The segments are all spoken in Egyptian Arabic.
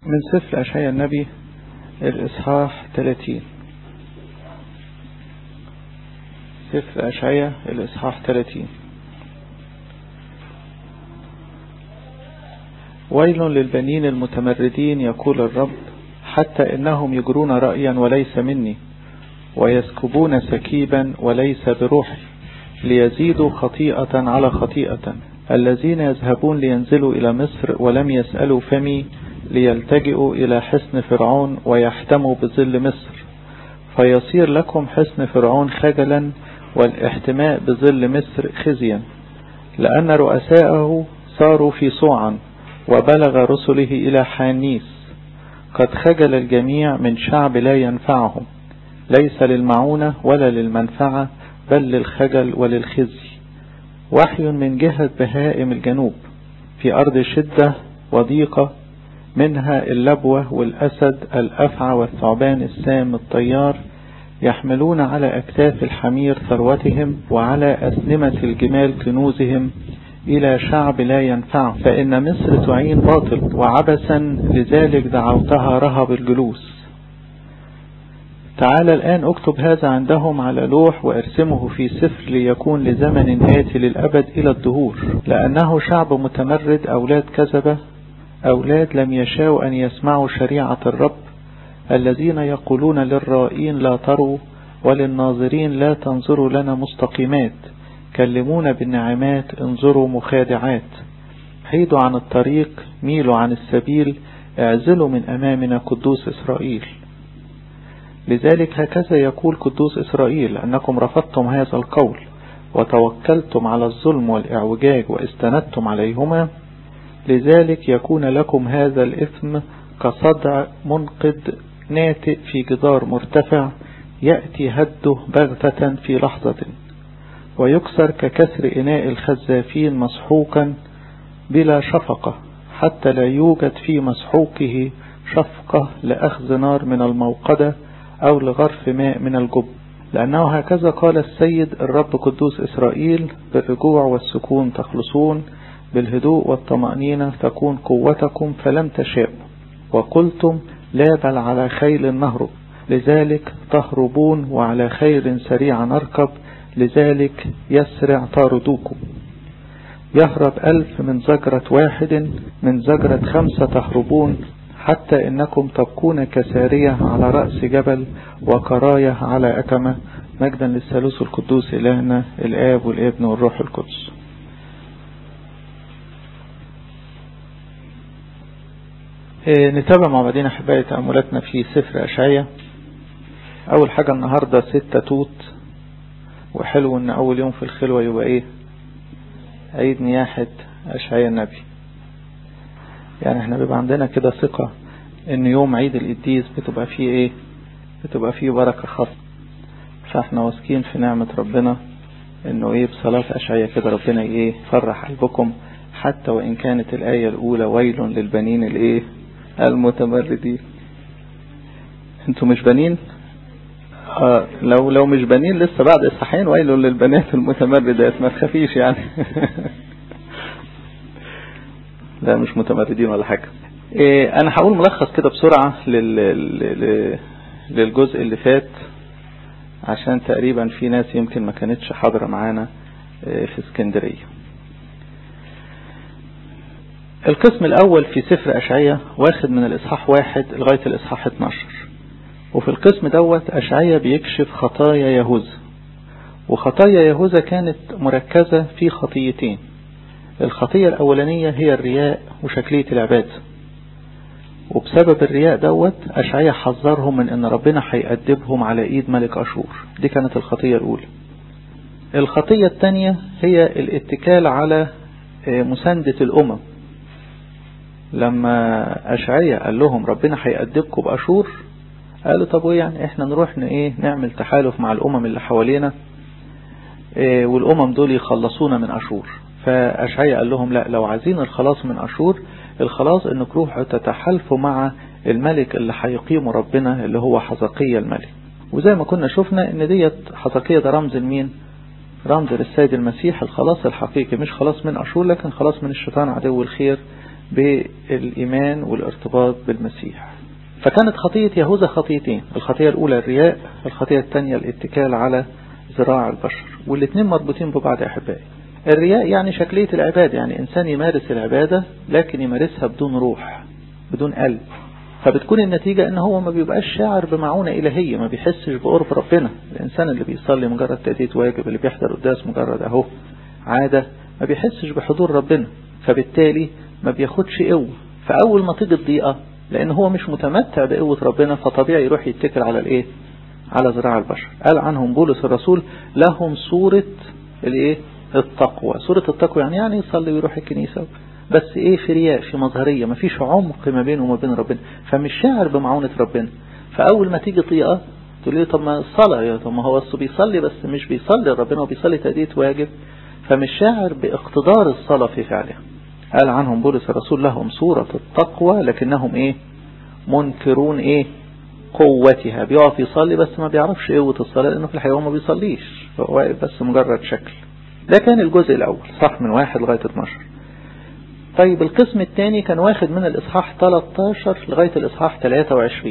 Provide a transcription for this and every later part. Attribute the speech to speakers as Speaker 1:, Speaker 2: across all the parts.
Speaker 1: من سفر أشعياء النبي الإصحاح 30 سفر أشعياء الإصحاح 30 ويل للبنين المتمردين يقول الرب حتى إنهم يجرون رأيا وليس مني ويسكبون سكيبا وليس بروحي ليزيدوا خطيئة على خطيئة الذين يذهبون لينزلوا إلى مصر ولم يسألوا فمي ليلتجئوا إلى حصن فرعون ويحتموا بظل مصر فيصير لكم حصن فرعون خجلا والاحتماء بظل مصر خزيا لأن رؤساءه صاروا في صوعا وبلغ رسله إلى حانيس قد خجل الجميع من شعب لا ينفعهم ليس للمعونة ولا للمنفعة بل للخجل وللخزي وحي من جهة بهائم الجنوب في أرض شدة وضيقة منها اللبوة والأسد الأفعى والثعبان السام الطيار يحملون على أكتاف الحمير ثروتهم وعلى أسنمة الجمال كنوزهم إلى شعب لا ينفع فإن مصر تعين باطل وعبثا لذلك دعوتها رهب الجلوس تعال الآن اكتب هذا عندهم على لوح وارسمه في سفر ليكون لزمن آتي للأبد إلى الدهور لأنه شعب متمرد أولاد كذبة أولاد لم يشاءوا أن يسمعوا شريعة الرب الذين يقولون للرائين لا تروا وللناظرين لا تنظروا لنا مستقيمات كلمونا بالنعمات انظروا مخادعات حيدوا عن الطريق ميلوا عن السبيل اعزلوا من أمامنا قدوس إسرائيل لذلك هكذا يقول قدوس إسرائيل أنكم رفضتم هذا القول وتوكلتم على الظلم والإعوجاج واستندتم عليهما لذلك يكون لكم هذا الإثم كصدع منقد ناتئ في جدار مرتفع يأتي هده بغتة في لحظة ويكسر ككسر إناء الخزافين مسحوقا بلا شفقة حتى لا يوجد في مسحوقه شفقة لأخذ نار من الموقدة أو لغرف ماء من الجب لأنه هكذا قال السيد الرب قدوس إسرائيل بالرجوع والسكون تخلصون بالهدوء والطمأنينة تكون قوتكم فلم تشاءوا وقلتم لا بل على خيل نهرب لذلك تهربون وعلى خير سريع نركب لذلك يسرع طاردوكم يهرب ألف من زجرة واحد من زجرة خمسة تهربون حتى إنكم تبقون كسارية على رأس جبل وكراية على أكمة مجدا للثالوث القدوس إلهنا الآب والابن والروح القدس نتابع مع بعضين أحبائي تأملاتنا في سفر أشعية أول حاجة النهاردة ستة توت وحلو إن أول يوم في الخلوة يبقى إيه عيد نياحة أشعية النبي يعني احنا بيبقى عندنا كده ثقة ان يوم عيد القديس بتبقى فيه ايه بتبقى فيه بركة خاصة فاحنا واثقين في نعمة ربنا انه ايه بصلاة اشعية كده ربنا ايه فرح قلبكم حتى وان كانت الاية الاولى ويل للبنين الايه المتمردين انتوا مش بنين آه لو لو مش بنين لسه بعد اصحاحين ويل للبنات المتمردات ما تخافيش يعني لا مش متمردين ولا حاجة إيه انا هقول ملخص كده بسرعة لل... للجزء اللي فات عشان تقريبا في ناس يمكن ما كانتش حاضرة معانا في اسكندرية القسم الاول في سفر اشعية واخد من الاصحاح واحد لغاية الاصحاح 12 وفي القسم دوت اشعية بيكشف خطايا يهوذا وخطايا يهوذا كانت مركزة في خطيتين الخطية الأولانية هي الرياء وشكلية العبادة وبسبب الرياء دوت أشعية حذرهم من أن ربنا هيأدبهم على إيد ملك أشور دي كانت الخطية الأولى الخطية الثانية هي الاتكال على مساندة الأمم لما أشعية قال لهم ربنا هيأدبكم بأشور قالوا طب وإيه يعني احنا نروح ايه نعمل تحالف مع الأمم اللي حوالينا اه والأمم دول يخلصونا من أشور فأشعية قال لهم لا لو عايزين الخلاص من أشور الخلاص انك روحوا تتحالفوا مع الملك اللي هيقيمه ربنا اللي هو حزقية الملك وزي ما كنا شفنا ان ديت حزقية ده رمز لمين رمز للسيد المسيح الخلاص الحقيقي مش خلاص من أشور لكن خلاص من الشيطان عدو الخير بالإيمان والارتباط بالمسيح فكانت خطية يهوذا خطيتين الخطية الأولى الرياء الخطية الثانية الاتكال على ذراع البشر والاثنين مربوطين ببعض أحبائي الرياء يعني شكلية العبادة يعني إنسان يمارس العبادة لكن يمارسها بدون روح بدون قلب فبتكون النتيجة ان هو ما بيبقاش شاعر بمعونة الهية ما بيحسش بقرب ربنا الانسان اللي بيصلي مجرد تأدية واجب اللي بيحضر قداس مجرد اهو عادة ما بيحسش بحضور ربنا فبالتالي ما بياخدش قوة فاول ما تيجي الضيقة لان هو مش متمتع بقوة ربنا فطبيعي يروح يتكل على الايه على ذراع البشر قال عنهم بولس الرسول لهم صورة الايه التقوى صورة التقوى يعني يعني يصلي ويروح الكنيسة بس ايه في رياء في مظهرية ما فيش عمق ما بينه وما بين ربنا فمش شاعر بمعونة ربنا فاول ما تيجي طيقة تقول لي طب ما الصلاة يا طب ما هو اصله بيصلي بس مش بيصلي ربنا وبيصلي تأدية واجب فمش شاعر باقتدار الصلاة في فعلها قال عنهم بولس الرسول لهم صورة التقوى لكنهم ايه منكرون ايه قوتها بيقف يصلي بس ما بيعرفش قوة الصلاة لانه في الحقيقة ما بيصليش هو واقف بس مجرد شكل ده كان الجزء الاول صح من واحد لغاية 12 طيب القسم الثاني كان واخد من الإصحاح 13 لغاية الإصحاح 23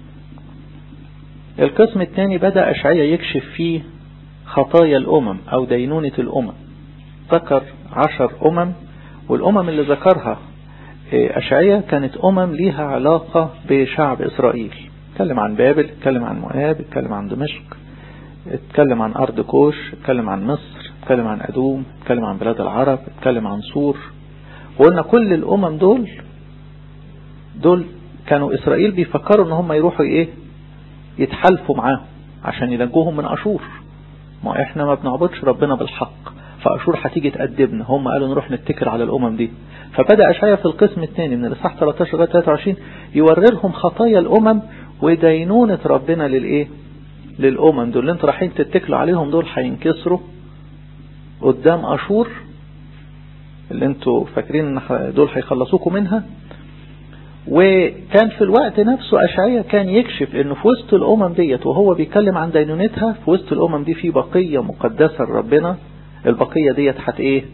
Speaker 1: القسم الثاني بدأ أشعية يكشف فيه خطايا الأمم أو دينونة الأمم ذكر عشر أمم والأمم اللي ذكرها أشعية كانت أمم ليها علاقة بشعب إسرائيل اتكلم عن بابل اتكلم عن مؤاب اتكلم عن دمشق اتكلم عن أرض كوش اتكلم عن مصر اتكلم عن أدوم اتكلم عن بلاد العرب اتكلم عن سور وقلنا كل الأمم دول دول كانوا إسرائيل بيفكروا ان هم يروحوا ايه يتحالفوا معاهم عشان ينجوهم من أشور ما احنا ما بنعبدش ربنا بالحق فأشور هتيجي تأدبنا هم قالوا نروح نتكر على الأمم دي فبدأ أشعيا في القسم الثاني من الإصحاح 13 لغاية 23 يوررهم خطايا الأمم ودينونة ربنا للإيه للأمم دول اللي انتوا رايحين تتكلوا عليهم دول هينكسروا قدام أشور اللي انتوا فاكرين ان دول هيخلصوكم منها وكان في الوقت نفسه أشعية كان يكشف انه في وسط الأمم ديت وهو بيتكلم عن دينونتها في وسط الأمم دي في بقية مقدسة لربنا البقية ديت هت ايه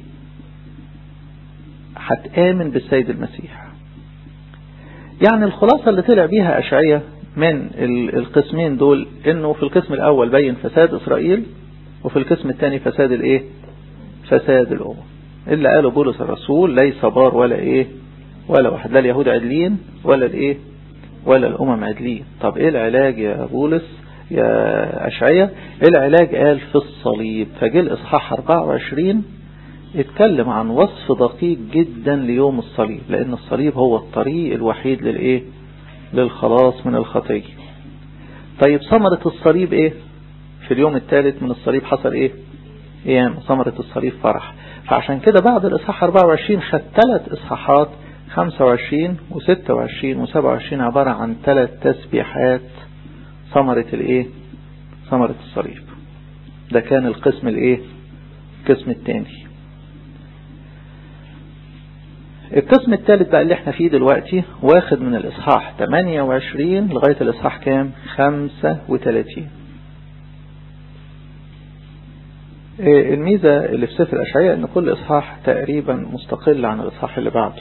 Speaker 1: هتآمن بالسيد المسيح يعني الخلاصة اللي طلع بيها أشعية من القسمين دول انه في القسم الاول بين فساد اسرائيل وفي القسم الثاني فساد الايه فساد الامم اللي قاله بولس الرسول ليس بار ولا ايه ولا واحد لا اليهود عدلين ولا الايه ولا الامم عدلين طب ايه العلاج يا بولس يا اشعية ايه العلاج قال في الصليب فجه الاصحاح 24 اتكلم عن وصف دقيق جدا ليوم الصليب لان الصليب هو الطريق الوحيد للايه للخلاص من الخطية طيب ثمرة الصليب ايه في اليوم الثالث من الصليب حصل ايه ايام ثمرة الصليب فرح فعشان كده بعد الإصحاح 24 خد ثلاث إصحاحات 25 و26 و27 عبارة عن ثلاث تسبيحات ثمرة الايه ثمرة الصليب ده كان القسم الايه القسم الثاني القسم الثالث بقى اللي احنا فيه دلوقتي واخد من الإصحاح 28 لغاية الإصحاح كام 35 الميزة اللي في سفر الأشعياء ان كل إصحاح تقريبا مستقل عن الإصحاح اللي بعده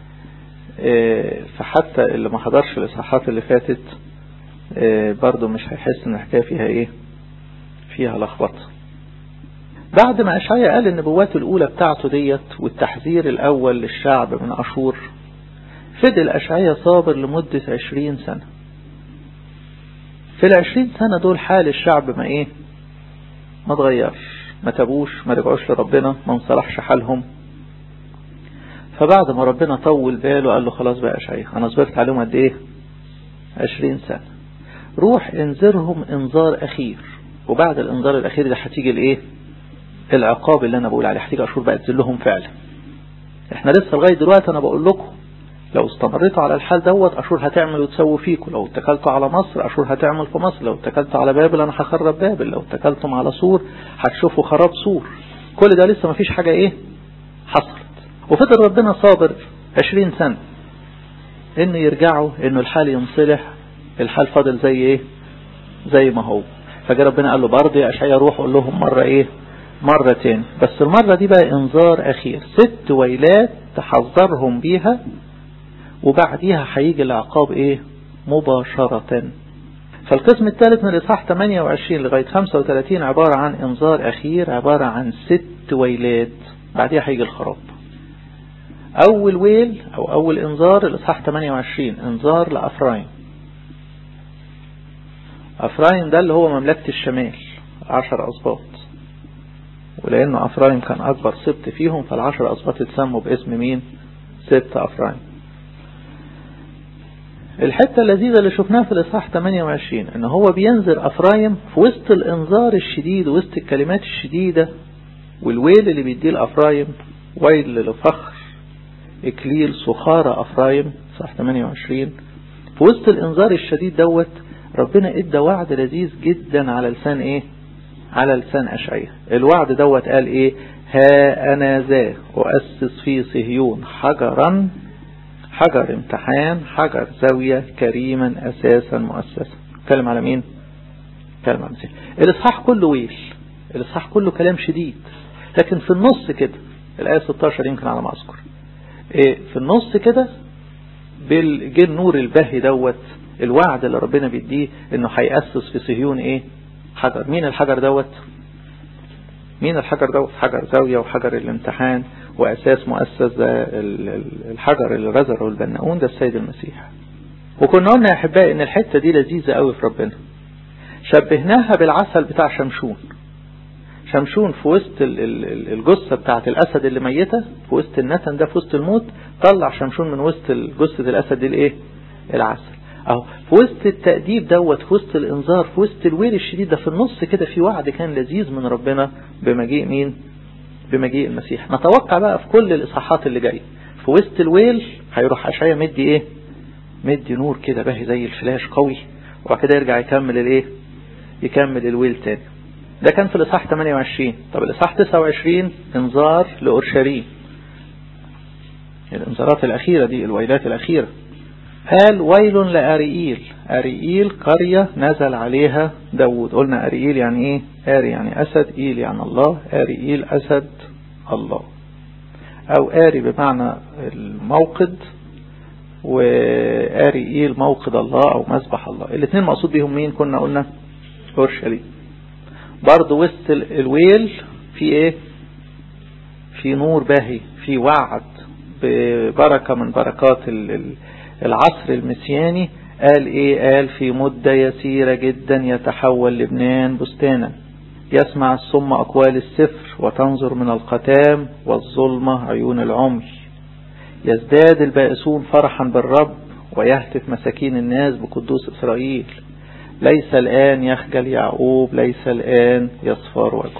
Speaker 1: فحتى اللي ما حضرش الإصحاحات اللي فاتت برضه مش هيحس ان الحكاية فيها ايه فيها لخبطة بعد ما أشعياء قال النبوات الأولى بتاعته ديت والتحذير الأول للشعب من أشور فضل أشعياء صابر لمدة عشرين سنة في العشرين سنة دول حال الشعب ما ايه ما تغيرش ما تابوش ما رجعوش لربنا ما انصلحش حالهم فبعد ما ربنا طول باله قال له خلاص بقى أشعياء أنا صبرت عليهم قد ايه عشرين سنة روح انذرهم انذار أخير وبعد الانذار الأخير ده هتيجي الايه العقاب اللي انا بقول عليه هتيجي اشور بقى تذلهم فعلا احنا لسه لغايه دلوقتي انا بقول لكم لو استمريتوا على الحال دوت اشور هتعمل وتسوي فيكم لو اتكلتوا على مصر اشور هتعمل في مصر لو اتكلتوا على بابل انا هخرب بابل لو اتكلتم على سور هتشوفوا خراب سور كل ده لسه ما فيش حاجه ايه حصلت وفضل ربنا صابر 20 سنه انه يرجعوا انه الحال ينصلح الحال فاضل زي ايه زي ما هو فجاء ربنا قال له برضه يا اشعياء روح قول لهم مره ايه مرتين بس المرة دي بقى انذار اخير ست ويلات تحذرهم بيها وبعديها هيجي العقاب ايه مباشرة فالقسم الثالث من الإصحاح 28 لغاية 35 عبارة عن إنذار أخير عبارة عن ست ويلات بعديها هيجي الخراب أول ويل أو أول إنذار الإصحاح 28 إنذار لأفرايم أفرايم ده اللي هو مملكة الشمال عشر أسباط ولأنه أفرايم كان أكبر سبت فيهم فالعشر أسباط اتسموا باسم مين سبت أفرايم الحتة اللذيذة اللي شفناها في الإصحاح 28 ان هو بينذر أفرايم في وسط الإنذار الشديد وسط الكلمات الشديدة والويل اللي بيديه لأفرايم ويل لفخر إكليل صخارة أفرايم صح 28 في وسط الإنذار الشديد دوت ربنا ادى وعد لذيذ جدا على لسان ايه على لسان أشعية الوعد دوت قال ايه ها أنا ذا أؤسس في صهيون حجرا حجر امتحان حجر زاوية كريما أساسا مؤسسا اتكلم على مين اتكلم على مسيح الإصحاح كله ويل الإصحاح كله كلام شديد لكن في النص كده الآية 16 يمكن على ما أذكر إيه في النص كده بالجه النور الباهي دوت الوعد اللي ربنا بيديه انه هيأسس في صهيون ايه حجر مين الحجر دوت مين الحجر دوت حجر زاوية وحجر الامتحان وأساس مؤسس ده الحجر اللي رزره البناؤون ده السيد المسيح وكنا قلنا يا أحبائي إن الحتة دي لذيذة قوي في ربنا شبهناها بالعسل بتاع شمشون شمشون في وسط الجثة بتاعة الأسد اللي ميتة في وسط النتن ده في وسط الموت طلع شمشون من وسط جثة الأسد دي الإيه العسل أهو في وسط التأديب دوت في وسط الإنذار في وسط الويل الشديد ده في النص كده في وعد كان لذيذ من ربنا بمجيء مين بمجيء المسيح نتوقع بقى في كل الإصحاحات اللي جاية في وسط الويل هيروح أشعيا مدي إيه مدي نور كده باهي زي الفلاش قوي وبعد كده يرجع يكمل الإيه يكمل الويل تاني ده كان في الإصحاح 28 طب الإصحاح 29 إنذار لأورشليم الإنذارات الأخيرة دي الويلات الأخيرة قال ويل لأريئيل أريئيل قرية نزل عليها داود قلنا أريئيل يعني إيه آري يعني أسد إيل يعني الله أريئيل أسد الله أو آري بمعنى الموقد وآريئيل موقد الله أو مذبح الله الاثنين مقصود بهم مين كنا قلنا أورشليم برضه وسط الويل في إيه في نور باهي في وعد ببركة من بركات العصر المسياني قال ايه قال في مدة يسيرة جدا يتحول لبنان بستانا يسمع الصم أقوال السفر وتنظر من القتام والظلمة عيون العمي يزداد البائسون فرحا بالرب ويهتف مساكين الناس بقدوس إسرائيل ليس الآن يخجل يعقوب ليس الآن يصفر وجهه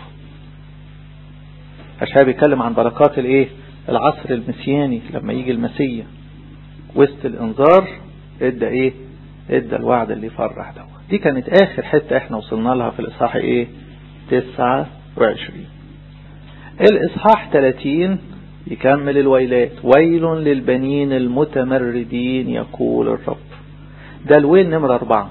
Speaker 1: أشهاب يتكلم عن بركات الايه العصر المسياني لما يجي المسيح وسط الانذار ادى ايه ادى الوعد اللي يفرح ده دي كانت اخر حتة احنا وصلنا لها في الاصحاح ايه 29 الاصحاح 30 يكمل الويلات ويل للبنين المتمردين يقول الرب ده الويل نمرة اربعة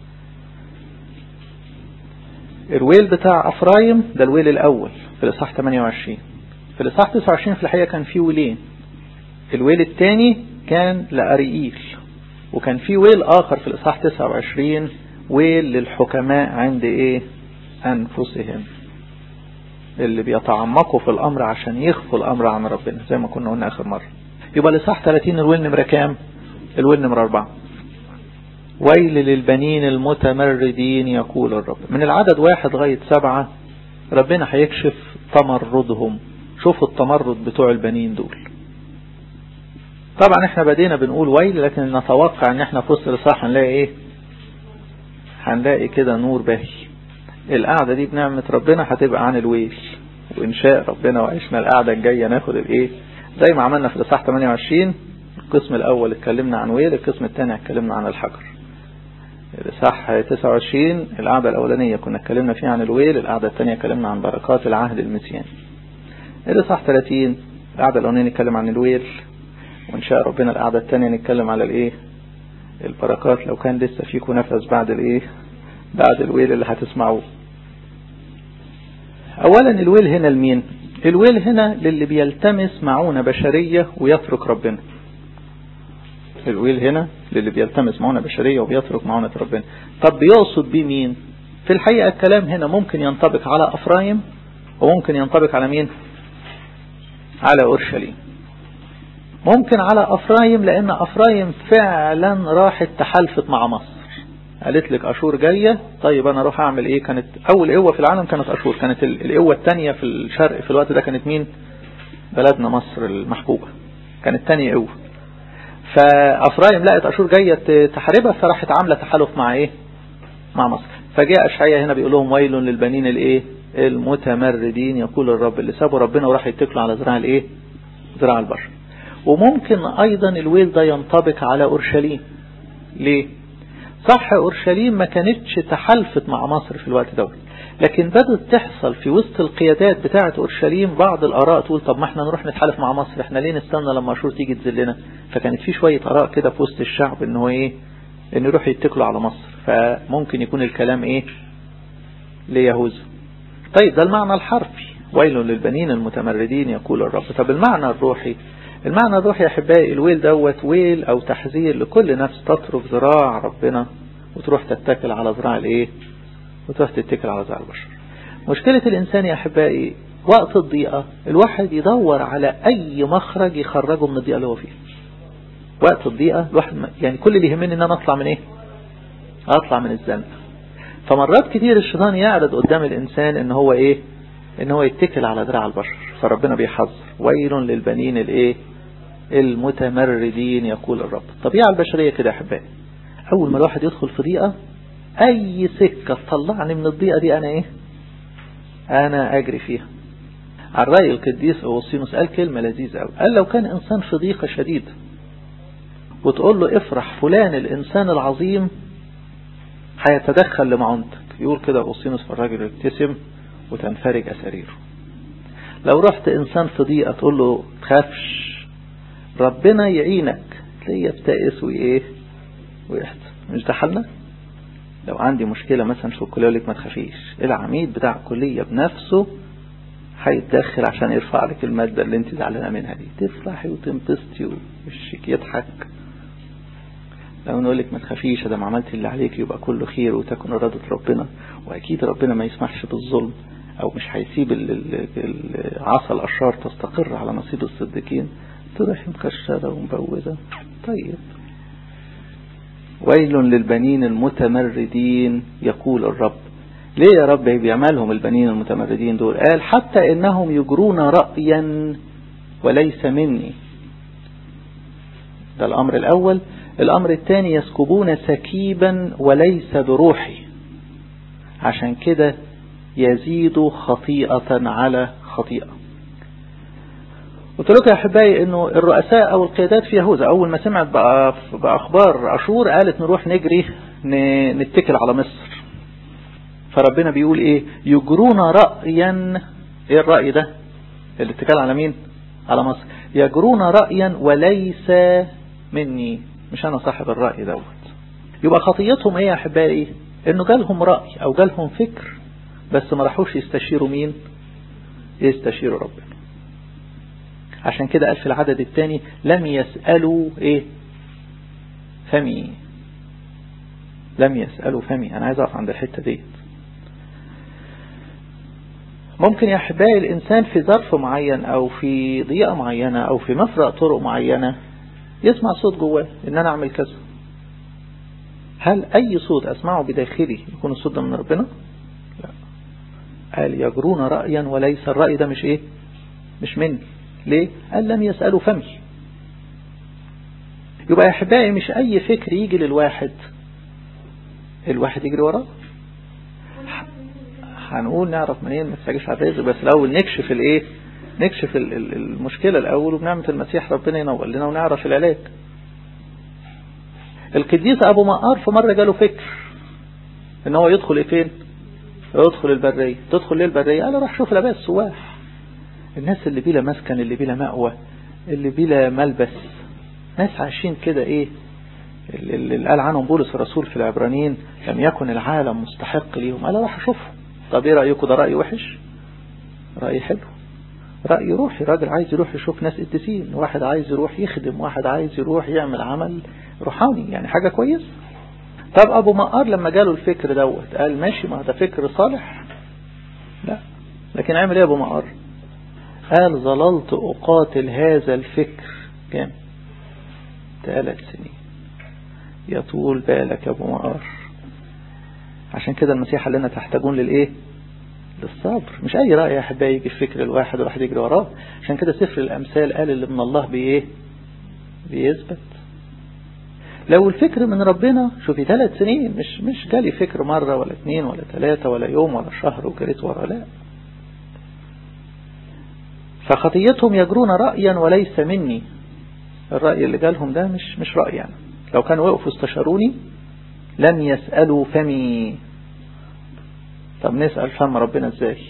Speaker 1: الويل بتاع افرايم ده الويل الاول في الاصحاح 28 في الاصحاح 29 في الحقيقة كان فيه ويلين الويل الثاني كان لأريئيل وكان في ويل آخر في الإصحاح 29 ويل للحكماء عند إيه أنفسهم اللي بيتعمقوا في الأمر عشان يخفوا الأمر عن ربنا زي ما كنا قلنا آخر مرة يبقى الإصحاح 30 الويل نمرة كام الويل نمرة 4 ويل للبنين المتمردين يقول الرب من العدد واحد لغاية سبعة ربنا هيكشف تمردهم شوفوا التمرد بتوع البنين دول طبعا احنا بدينا بنقول ويل لكن نتوقع ان احنا في وسط الاصحاح هنلاقي ايه هنلاقي كده نور باهي القعدة دي بنعمة ربنا هتبقى عن الويل وان شاء ربنا وعشنا القعدة الجاية ناخد الايه زي ما عملنا في الاصحاح 28 القسم الاول اتكلمنا عن ويل القسم الثاني اتكلمنا عن الحجر الاصحاح 29 القعدة الاولانية كنا اتكلمنا فيها عن الويل القعدة الثانية اتكلمنا عن بركات العهد المسياني الاصحاح 30 القعدة الاولانية نتكلم عن الويل وإن شاء ربنا القعدة التانية نتكلم على الإيه البركات لو كان لسه فيكم نفس بعد الإيه بعد الويل اللي هتسمعوه أولا الويل هنا لمين الويل هنا للي بيلتمس معونة بشرية ويترك ربنا الويل هنا للي بيلتمس معونة بشرية وبيترك معونة ربنا طب بيقصد بيه مين في الحقيقة الكلام هنا ممكن ينطبق على أفرايم وممكن ينطبق على مين على أورشليم ممكن على أفرايم لأن أفرايم فعلا راحت تحالفت مع مصر قالت لك أشور جاية طيب أنا أروح أعمل إيه كانت أول قوة في العالم كانت أشور كانت القوة الثانية في الشرق في الوقت ده كانت مين بلدنا مصر المحبوبة كانت تاني قوة فأفرايم لقت أشور جاية تحاربها فراحت عاملة تحالف مع إيه مع مصر فجاء أشعيا هنا بيقول لهم ويل للبنين الإيه المتمردين يقول الرب اللي سابوا ربنا وراح يتكلوا على ذراع الإيه ذراع البشر وممكن أيضا الويل ده ينطبق على أورشليم ليه صح أورشليم ما كانتش تحالفت مع مصر في الوقت دوت لكن بدأت تحصل في وسط القيادات بتاعة أورشليم بعض الآراء تقول طب ما احنا نروح نتحالف مع مصر احنا ليه نستنى لما أشور تيجي تذلنا فكانت في شوية آراء كده في وسط الشعب ان هو ايه ان يروح يتكلوا على مصر فممكن يكون الكلام ايه ليهوذا طيب ده المعنى الحرفي ويل للبنين المتمردين يقول الرب طب المعنى الروحي المعنى الروحي يا احبائي الويل دوت ويل او تحذير لكل نفس تترك ذراع ربنا وتروح تتكل على ذراع الايه وتروح تتكل على ذراع البشر مشكلة الانسان يا احبائي وقت الضيقة الواحد يدور على اي مخرج يخرجه من الضيقة اللي هو فيها وقت الضيقة الواحد يعني كل اللي يهمني ان انا اطلع من ايه اطلع من الزنقة فمرات كتير الشيطان يعرض قدام الانسان ان هو ايه ان هو يتكل على ذراع البشر فربنا بيحذر ويل للبنين الايه المتمردين يقول الرب الطبيعة البشرية كده يا احبائي اول ما الواحد يدخل في ضيقة اي سكة تطلعني من الضيقة دي انا ايه انا اجري فيها على رأي القديس أوسينوس قال كلمة لذيذة قوي قال لو كان إنسان في ضيقة شديدة وتقول له افرح فلان الإنسان العظيم هيتدخل لمعونتك يقول كده أوسينوس فالراجل يبتسم وتنفرج أساريره لو رحت إنسان في ضيقة تقول له تخافش ربنا يعينك تلاقيه يبتئس وإيه ويحزن مش ده حالنا لو عندي مشكلة مثلا في الكلية يقول لك ما تخافيش العميد بتاع الكلية بنفسه هيتدخل عشان يرفع لك المادة اللي انت زعلانة منها دي تفرحي وتنبسطي ووشك يضحك لو نقول لك ما تخافيش ده ما عملت اللي عليك يبقى كله خير وتكن إرادة ربنا وأكيد ربنا ما يسمحش بالظلم أو مش هيسيب عصا الأشرار تستقر على نصيب الصديقين تروح مكشرة ومبوزة طيب ويل للبنين المتمردين يقول الرب ليه يا رب بيعملهم البنين المتمردين دول قال حتى إنهم يجرون رأيا وليس مني ده الأمر الأول الأمر الثاني يسكبون سكيبا وليس بروحي عشان كده يزيد خطيئة على خطيئة قلت لكم يا أحبائي أنه الرؤساء أو القيادات في يهوذا أول ما سمعت بأخبار أشور قالت نروح نجري نتكل على مصر فربنا بيقول إيه يجرون رأيا إيه الرأي ده الاتكال على مين على مصر يجرون رأيا وليس مني مش أنا صاحب الرأي دوت يبقى خطيتهم إيه يا أحبائي إنه جالهم رأي أو جالهم فكر بس ما راحوش يستشيروا مين يستشيروا ربنا عشان كده قال في العدد الثاني لم يسألوا ايه فمي لم يسألوا فمي انا عايز اقف عند الحتة ديت ممكن يا احبائي الانسان في ظرف معين او في ضيقة معينة او في مفرق طرق معينة يسمع صوت جواه ان انا اعمل كذا هل اي صوت اسمعه بداخلي يكون الصوت ده من ربنا لا قال يجرون رأيا وليس الرأي ده مش ايه مش مني ليه قال لم يسألوا فمي يبقى يا احبائي مش اي فكر يجي للواحد الواحد يجري وراه هنقول نعرف منين ما تستعجلش على الرزق بس الاول نكشف الايه نكشف المشكلة الاول وبنعمة المسيح ربنا ينور لنا ونعرف العلاج القديس ابو مقار في مرة جاله فكر ان هو يدخل ايه فين يدخل البرية تدخل ليه البرية قال راح شوف لباس سواح الناس اللي بلا مسكن اللي بلا مأوى اللي بلا ملبس ناس عايشين كده ايه اللي قال عنهم بولس الرسول في العبرانيين لم يكن العالم مستحق ليهم قال راح اشوفهم طب ايه رأيكم ده رأي وحش رأي حلو رأي روحي راجل عايز يروح يشوف ناس قديسين واحد عايز يروح يخدم واحد عايز يروح يعمل عمل روحاني يعني حاجة كويسة طب أبو مقار لما جاله الفكر دوت قال ماشي ما ده فكر صالح لا لكن عمل ايه أبو مقار قال ظللت أقاتل هذا الفكر كام ثلاث سنين يطول بالك يا أبو مقار عشان كده المسيح قال لنا تحتاجون للإيه للصبر مش أي رأي يا أحبائي يجي في فكر الواحد والواحد يجري وراه عشان كده سفر الأمثال قال اللي من الله بإيه بيثبت لو الفكر من ربنا شوفي ثلاث سنين مش مش جالي فكر مرة ولا اثنين ولا ثلاثة ولا يوم ولا شهر وجريت ورا لا فخطيتهم يجرون رأيا وليس مني الرأي اللي جالهم ده مش مش رأي يعني لو كانوا وقفوا استشاروني لم يسألوا فمي طب نسأل فم ربنا ازاي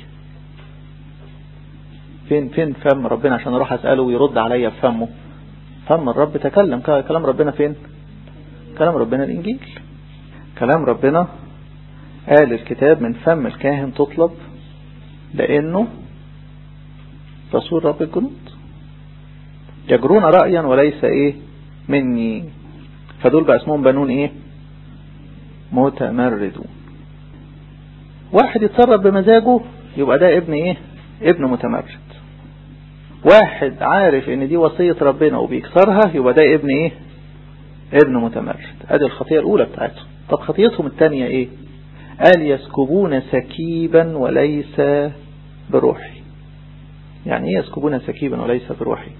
Speaker 1: فين فين فم ربنا عشان اروح اسأله ويرد عليا بفمه فم الرب تكلم كلام ربنا فين كلام ربنا الانجيل كلام ربنا قال الكتاب من فم الكاهن تطلب لانه رسول رب الجنود يجرون رأيا وليس ايه مني فدول بقى اسمهم بنون ايه متمردون واحد يتصرف بمزاجه يبقى ده ابن ايه ابن متمرد واحد عارف ان دي وصية ربنا وبيكسرها يبقى ده ابن ايه ابن متمرد ادي الخطية الاولى بتاعته طب خطيتهم الثانية ايه قال يسكبون سكيبا وليس بروحي يعني ايه يسكبون سكيبا وليس بروحي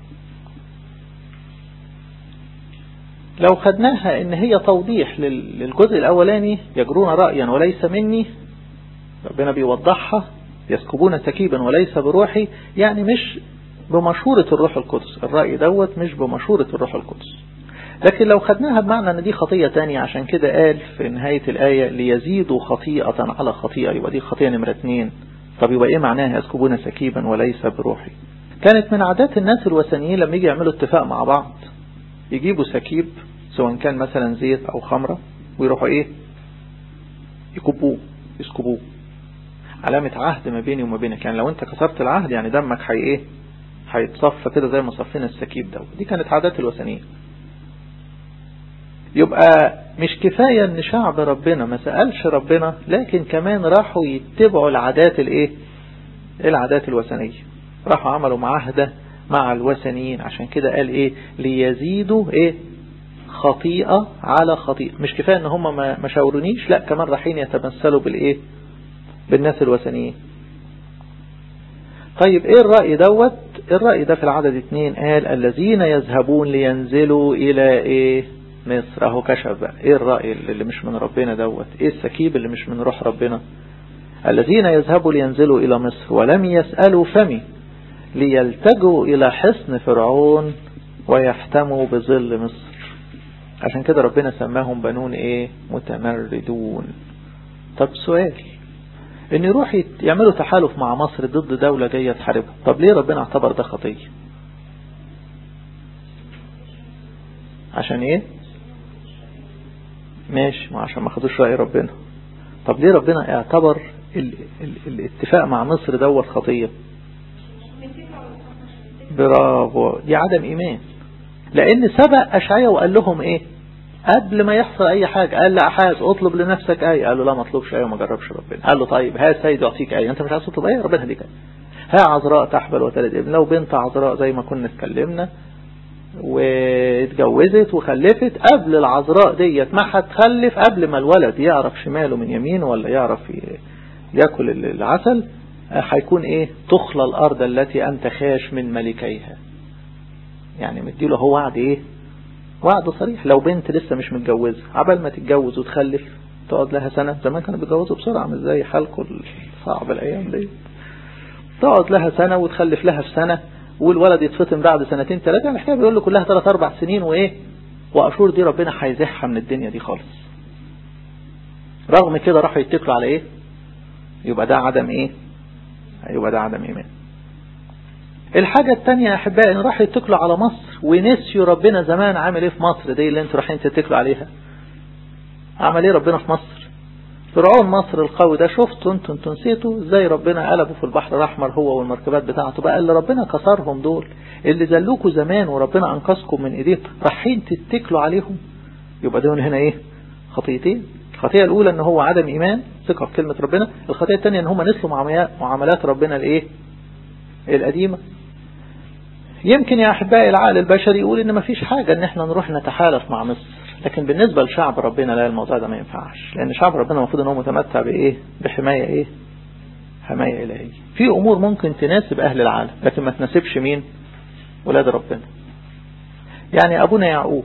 Speaker 1: لو خدناها ان هي توضيح للجزء الاولاني يجرون رأيا وليس مني ربنا بيوضحها يسكبون سكيبا وليس بروحي يعني مش بمشورة الروح القدس الرأي دوت مش بمشورة الروح القدس لكن لو خدناها بمعنى ان دي خطية تانية عشان كده قال في نهاية الآية ليزيدوا خطيئة على خطيئة يبقى دي خطيئة نمرة اتنين طب يبقى ايه معناها يسكبون سكيبا وليس بروحي كانت من عادات الناس الوثنيين لما يجي يعملوا اتفاق مع بعض يجيبوا سكيب سواء كان مثلا زيت او خمرة ويروحوا ايه يكبوه يسكبوه علامة عهد ما بيني وما بينك يعني لو انت كسرت العهد يعني دمك حي ايه هيتصفى كده زي ما صفينا السكيب ده دي كانت عادات الوثنية يبقى مش كفاية ان شعب ربنا ما سألش ربنا لكن كمان راحوا يتبعوا العادات الايه العادات الوثنية راحوا عملوا معاهدة مع الوثنيين عشان كده قال ايه ليزيدوا ايه خطيئة على خطيئة مش كفاية ان هم ما شاورونيش لا كمان رايحين يتمثلوا بالايه بالناس الوثنيين طيب ايه الرأي دوت الرأي ده في العدد اتنين قال الذين يذهبون لينزلوا الى ايه مصر اهو كشف بقى ايه الرأي اللي مش من ربنا دوت ايه السكيب اللي مش من روح ربنا الذين يذهبوا لينزلوا الى مصر ولم يسألوا فمي ليلتجوا الى حصن فرعون ويحتموا بظل مصر عشان كده ربنا سماهم بنون ايه متمردون طب سؤال ان يروح يعملوا تحالف مع مصر ضد دولة جاية تحاربها طب ليه ربنا اعتبر ده خطية عشان ايه ماشي ما عشان ما خدوش رأي ربنا طب ليه ربنا اعتبر ال ال الاتفاق مع مصر دوت خطية برافو دي عدم ايمان لان سبق اشعيا وقال لهم ايه قبل ما يحصل اي حاجة قال لأحاز اطلب لنفسك ايه قال له لا ما اطلبش ايه وما جربش ربنا قال له طيب ها سيد يعطيك ايه انت مش عايز تطلب ايه ربنا هديك ايه ها عذراء تحبل وتلد ابن لو بنت عذراء زي ما كنا اتكلمنا واتجوزت وخلفت قبل العذراء ديت ما هتخلف قبل ما الولد يعرف شماله من يمينه ولا يعرف ياكل العسل هيكون ايه تخلى الارض التي انت خاش من ملكيها يعني مديله هو وعد ايه وعد صريح لو بنت لسه مش متجوزة عبال ما تتجوز وتخلف تقعد لها سنة زمان كانوا بيتجوزوا بسرعة مش زي حالكم صعب الأيام دي تقعد لها سنة وتخلف لها في سنة والولد يتفطم بعد سنتين ثلاثة يعني الحكاية بيقول له كلها ثلاث أربع سنين وإيه وأشور دي ربنا هيزحها من الدنيا دي خالص رغم كده راحوا يتكلوا على إيه يبقى ده عدم إيه يبقى ده عدم إيمان الحاجة التانية يا أحبائي إن راحوا يتكلوا على مصر ونسيوا ربنا زمان عامل إيه في مصر دي اللي أنتوا رايحين تتكلوا عليها عمل إيه ربنا في مصر فرعون مصر القوي ده شفتوا انتوا انتوا نسيتوا ازاي ربنا قلبوا في البحر الاحمر هو والمركبات بتاعته بقى اللي ربنا كسرهم دول اللي ذلوكوا زمان وربنا انقذكم من ايديه رايحين تتكلوا عليهم يبقى دول هنا ايه خطيتين الخطيئة الأولى إن هو عدم إيمان ثقة في كلمة ربنا الخطيئة الثانية إن هم نسلوا معاملات ربنا الإيه القديمة يمكن يا أحبائي العقل البشري يقول إن مفيش حاجة إن إحنا نروح نتحالف مع مصر لكن بالنسبة لشعب ربنا لا الموضوع ده ما ينفعش لأن شعب ربنا المفروض إن هو متمتع بإيه بحماية إيه حماية إلهية في أمور ممكن تناسب أهل العالم لكن ما تناسبش مين ولاد ربنا يعني أبونا يعقوب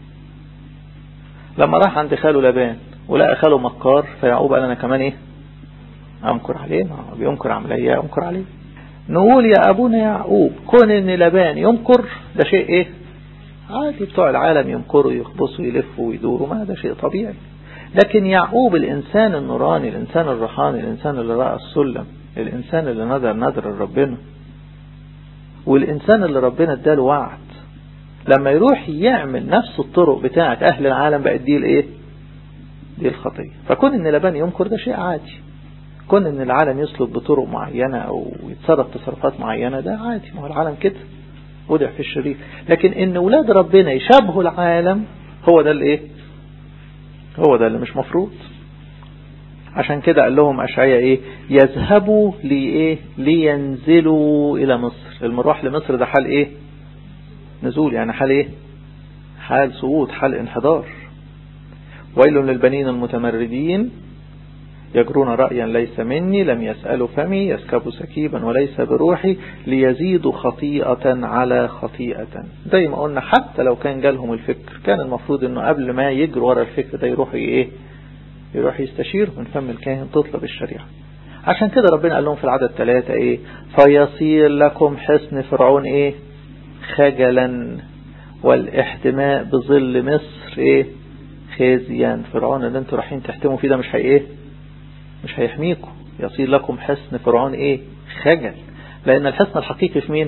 Speaker 1: لما راح عند خاله لبان ولقى خاله مكار فيعقوب قال أنا كمان إيه أمكر عليه ما هو بينكر عملية أمكر عليه نقول يا أبونا يعقوب كون إن لبان يمكر ده شيء إيه عادي بتوع العالم يمكروا يخبصوا يلفوا ويدوروا ما ده شيء طبيعي لكن يعقوب الإنسان النوراني الإنسان الروحاني الإنسان اللي رأى السلم الإنسان اللي نظر نظر لربنا والإنسان اللي ربنا اداله وعد لما يروح يعمل نفس الطرق بتاعة أهل العالم بقت دي الإيه دي الخطية فكون إن لبان يمكر ده شيء عادي كون إن العالم يسلك بطرق معينة أو يتصرف تصرفات معينة ده عادي ما هو العالم كده ودع في الشرير لكن إن ولاد ربنا يشابهوا العالم هو ده الإيه هو ده اللي مش مفروض عشان كده قال لهم أشعية إيه يذهبوا لإيه لينزلوا إلى مصر المروح لمصر ده حال إيه نزول يعني حال إيه حال سقوط حال انحدار ويل للبنين المتمردين يجرون رأيا ليس مني لم يسألوا فمي يسكبوا سكيبا وليس بروحي ليزيدوا خطيئة على خطيئة زي ما قلنا حتى لو كان جالهم الفكر كان المفروض انه قبل ما يجروا ورا الفكر ده يروحوا ايه يروح يستشير من فم الكاهن تطلب الشريعة عشان كده ربنا قال لهم في العدد ثلاثة ايه فيصير لكم حسن فرعون ايه خجلا والاحتماء بظل مصر ايه خزيا فرعون اللي انتوا رايحين تحتموا فيه ده مش هي ايه مش هيحميكم يصير لكم حسن فرعون ايه خجل لان الحسن الحقيقي في مين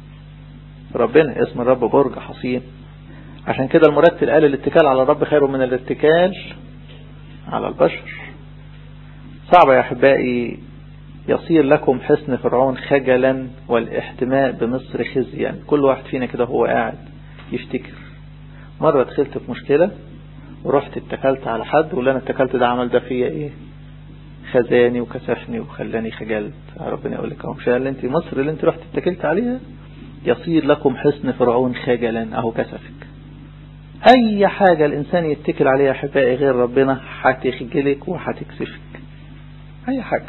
Speaker 1: ربنا اسم الرب برج حصين عشان كده المرتل قال الاتكال على الرب خير من الاتكال على البشر صعب يا احبائي يصير لكم حسن فرعون خجلا والاحتماء بمصر خزيا كل واحد فينا كده هو قاعد يفتكر مرة دخلت في مشكلة ورحت اتكلت على حد واللي انا اتكلت ده عمل ده فيا ايه خزاني وكسفني وخلاني خجلت ربنا يقول لك اهو مش اللي انت مصر اللي انت رحت اتكلت عليها يصير لكم حسن فرعون خجلا اهو كسفك اي حاجة الانسان يتكل عليها احبائي غير ربنا هتخجلك وهتكسفك اي حاجة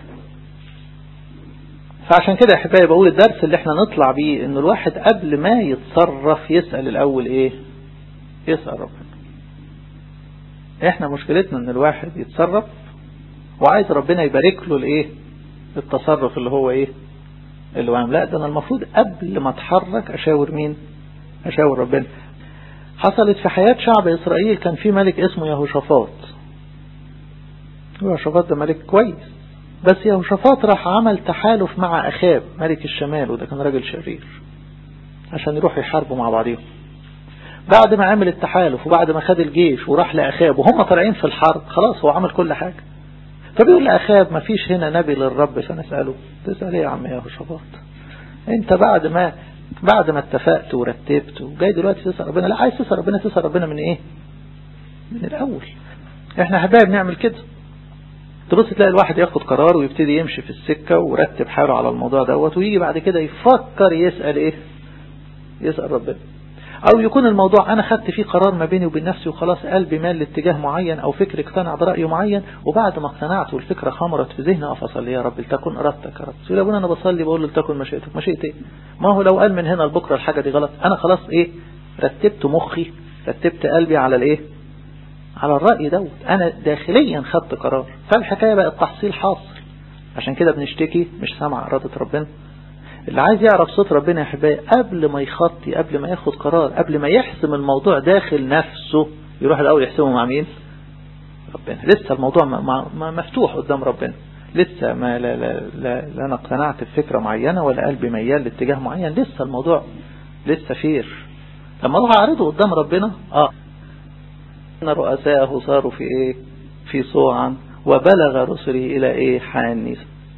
Speaker 1: فعشان كده احبائي بقول الدرس اللي احنا نطلع بيه ان الواحد قبل ما يتصرف يسأل الاول ايه يسأل ربنا احنا مشكلتنا ان الواحد يتصرف وعايز ربنا يبارك له الايه التصرف اللي هو ايه اللي هو لا ده انا المفروض قبل ما اتحرك اشاور مين اشاور ربنا حصلت في حياة شعب اسرائيل كان في ملك اسمه يهوشافاط يهوشافاط ده ملك كويس بس يهوشافاط راح عمل تحالف مع اخاب ملك الشمال وده كان راجل شرير عشان يروحوا يحاربوا مع بعضهم بعد ما عمل التحالف وبعد ما خد الجيش وراح لأخاب وهم طالعين في الحرب خلاص هو عمل كل حاجة فبيقول لأخاب ما فيش هنا نبي للرب فنسأله تسأل ايه يا عم يا شباط انت بعد ما بعد ما اتفقت ورتبت وجاي دلوقتي تسأل ربنا لا عايز تسأل ربنا تسأل ربنا من ايه من الاول احنا حبايب نعمل كده تبص تلاقي الواحد ياخد قرار ويبتدي يمشي في السكة ورتب حاله على الموضوع دوت ويجي بعد كده يفكر يسأل ايه يسأل ربنا او يكون الموضوع انا خدت فيه قرار ما بيني وبين نفسي وخلاص قلبي مال لاتجاه معين او فكر اقتنع برأي معين وبعد ما اقتنعت والفكرة خمرت في ذهني اقف اصلي يا رب لتكن ارادتك يا رب يقول ابونا انا بصلي بقول له لتكن مشيئتك مشيئة ايه ما هو لو قال من هنا لبكره الحاجة دي غلط انا خلاص ايه رتبت مخي رتبت قلبي على الايه على الرأي دوت انا داخليا خدت قرار فالحكاية بقت تحصيل حاصل عشان كده بنشتكي مش سامع ارادة ربنا اللي عايز يعرف صوت ربنا يا حبايبي قبل ما يخطي قبل ما ياخد قرار قبل ما يحسم الموضوع داخل نفسه يروح الأول يحسمه مع مين ربنا لسه الموضوع ما ما مفتوح قدام ربنا لسه ما لا لا لا, لا انا اقتنعت بفكرة معينة ولا قلبي ميال لاتجاه معين لسه الموضوع لسه فير لما اروح اعرضه قدام ربنا اه ان رؤساءه صاروا في ايه في صوعا وبلغ رسله إلى إيه حانيس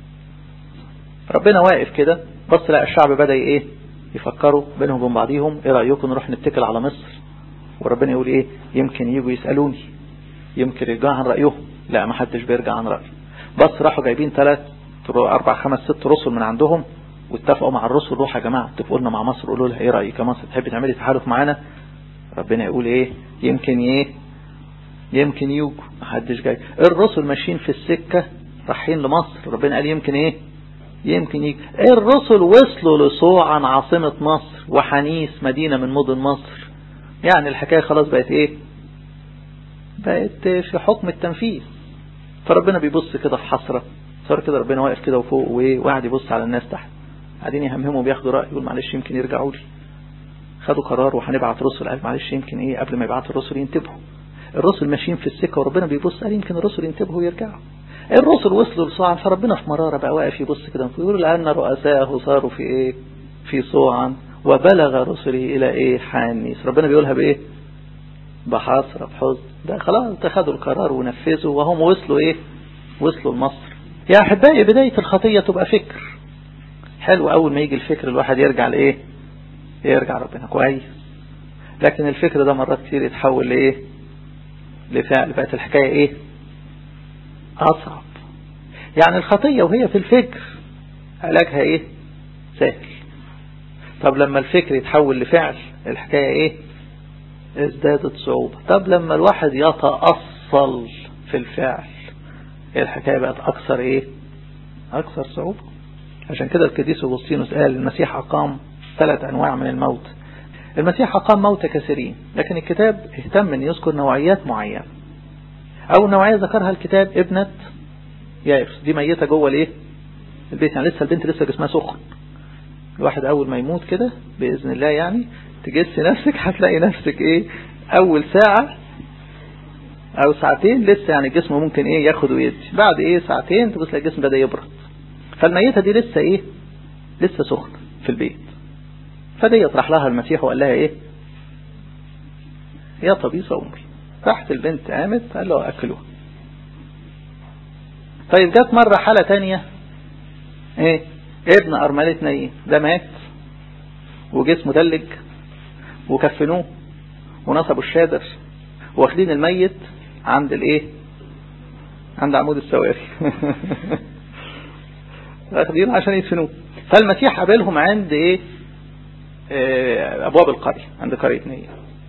Speaker 1: ربنا واقف كده بص لقى الشعب بدأ إيه يفكروا بينهم وبين بعضيهم إيه رأيكم نروح نتكل على مصر وربنا يقول إيه يمكن يجوا يسألوني يمكن يرجعوا عن رأيهم لا ما حدش بيرجع عن رأيه بس راحوا جايبين ثلاث أربع خمس ست رسل من عندهم واتفقوا مع الرسل روح يا جماعة اتفقوا لنا مع مصر قولوا لها ايه رأيك يا مصر تحبي تعملي تحالف معانا ربنا يقول ايه يمكن ايه يمكن يوجوا محدش جاي الرسل ماشيين في السكة رايحين لمصر ربنا قال يمكن ايه يمكن يجي الرسل وصلوا لصوعا عاصمة مصر وحنيس مدينة من مدن مصر يعني الحكاية خلاص بقت ايه بقت في حكم التنفيذ فربنا بيبص كده في حسرة صار كده ربنا واقف كده وفوق وايه وقاعد يبص على الناس تحت قاعدين يهمهموا بياخدوا رأي يقول معلش يمكن يرجعوا لي خدوا قرار وهنبعت رسل قال معلش يمكن ايه قبل ما يبعتوا الرسل ينتبهوا الرسل ماشيين في السكة وربنا بيبص قال يمكن الرسل ينتبهوا ويرجعوا الرسل وصلوا لصوعا فربنا في مرارة بقى واقف يبص كده ويقول لأن رؤساءه صاروا في ايه في صوعا وبلغ رسله إلى ايه حانيس ربنا بيقولها بايه بحسرة بحزن ده خلاص اتخذوا القرار ونفذوا وهم وصلوا ايه وصلوا لمصر يا أحبائي بداية الخطية تبقى فكر حلو أول ما يجي الفكر الواحد يرجع لإيه يرجع ربنا كويس لكن الفكر ده مرات كتير يتحول لإيه لفعل بقت الحكاية إيه أصعب يعني الخطية وهي في الفكر علاجها إيه سهل طب لما الفكر يتحول لفعل الحكاية إيه ازدادت صعوبة طب لما الواحد يتأصل في الفعل الحكاية بقت أكثر إيه أكثر صعوبة عشان كده القديس أغسطينوس قال المسيح أقام ثلاث أنواع من الموت المسيح أقام موت كثيرين لكن الكتاب اهتم أن يذكر نوعيات معينة أول نوعية ذكرها الكتاب ابنة يائرس دي ميتة جوه الايه البيت يعني لسه البنت لسه جسمها سخن الواحد أول ما يموت كده بإذن الله يعني تجس نفسك هتلاقي نفسك ايه أول ساعة أو ساعتين لسه يعني الجسم ممكن ايه ياخد ويدي بعد ايه ساعتين تبص الجسم بدأ يبرد فالميتة دي لسه ايه لسه سخن في البيت فدي يطرح لها المسيح وقال لها ايه يا طبيسة أمي راحت البنت قامت قال له أكلوها طيب جت مرة حالة تانية ايه ابن أرملة نايم ده مات وجسمه دلج وكفنوه ونصبوا الشادر واخدين الميت عند الايه عند عمود السواري واخدين عشان يدفنوه فالمسيح قابلهم عند ايه اه ابواب القرية عند قرية نية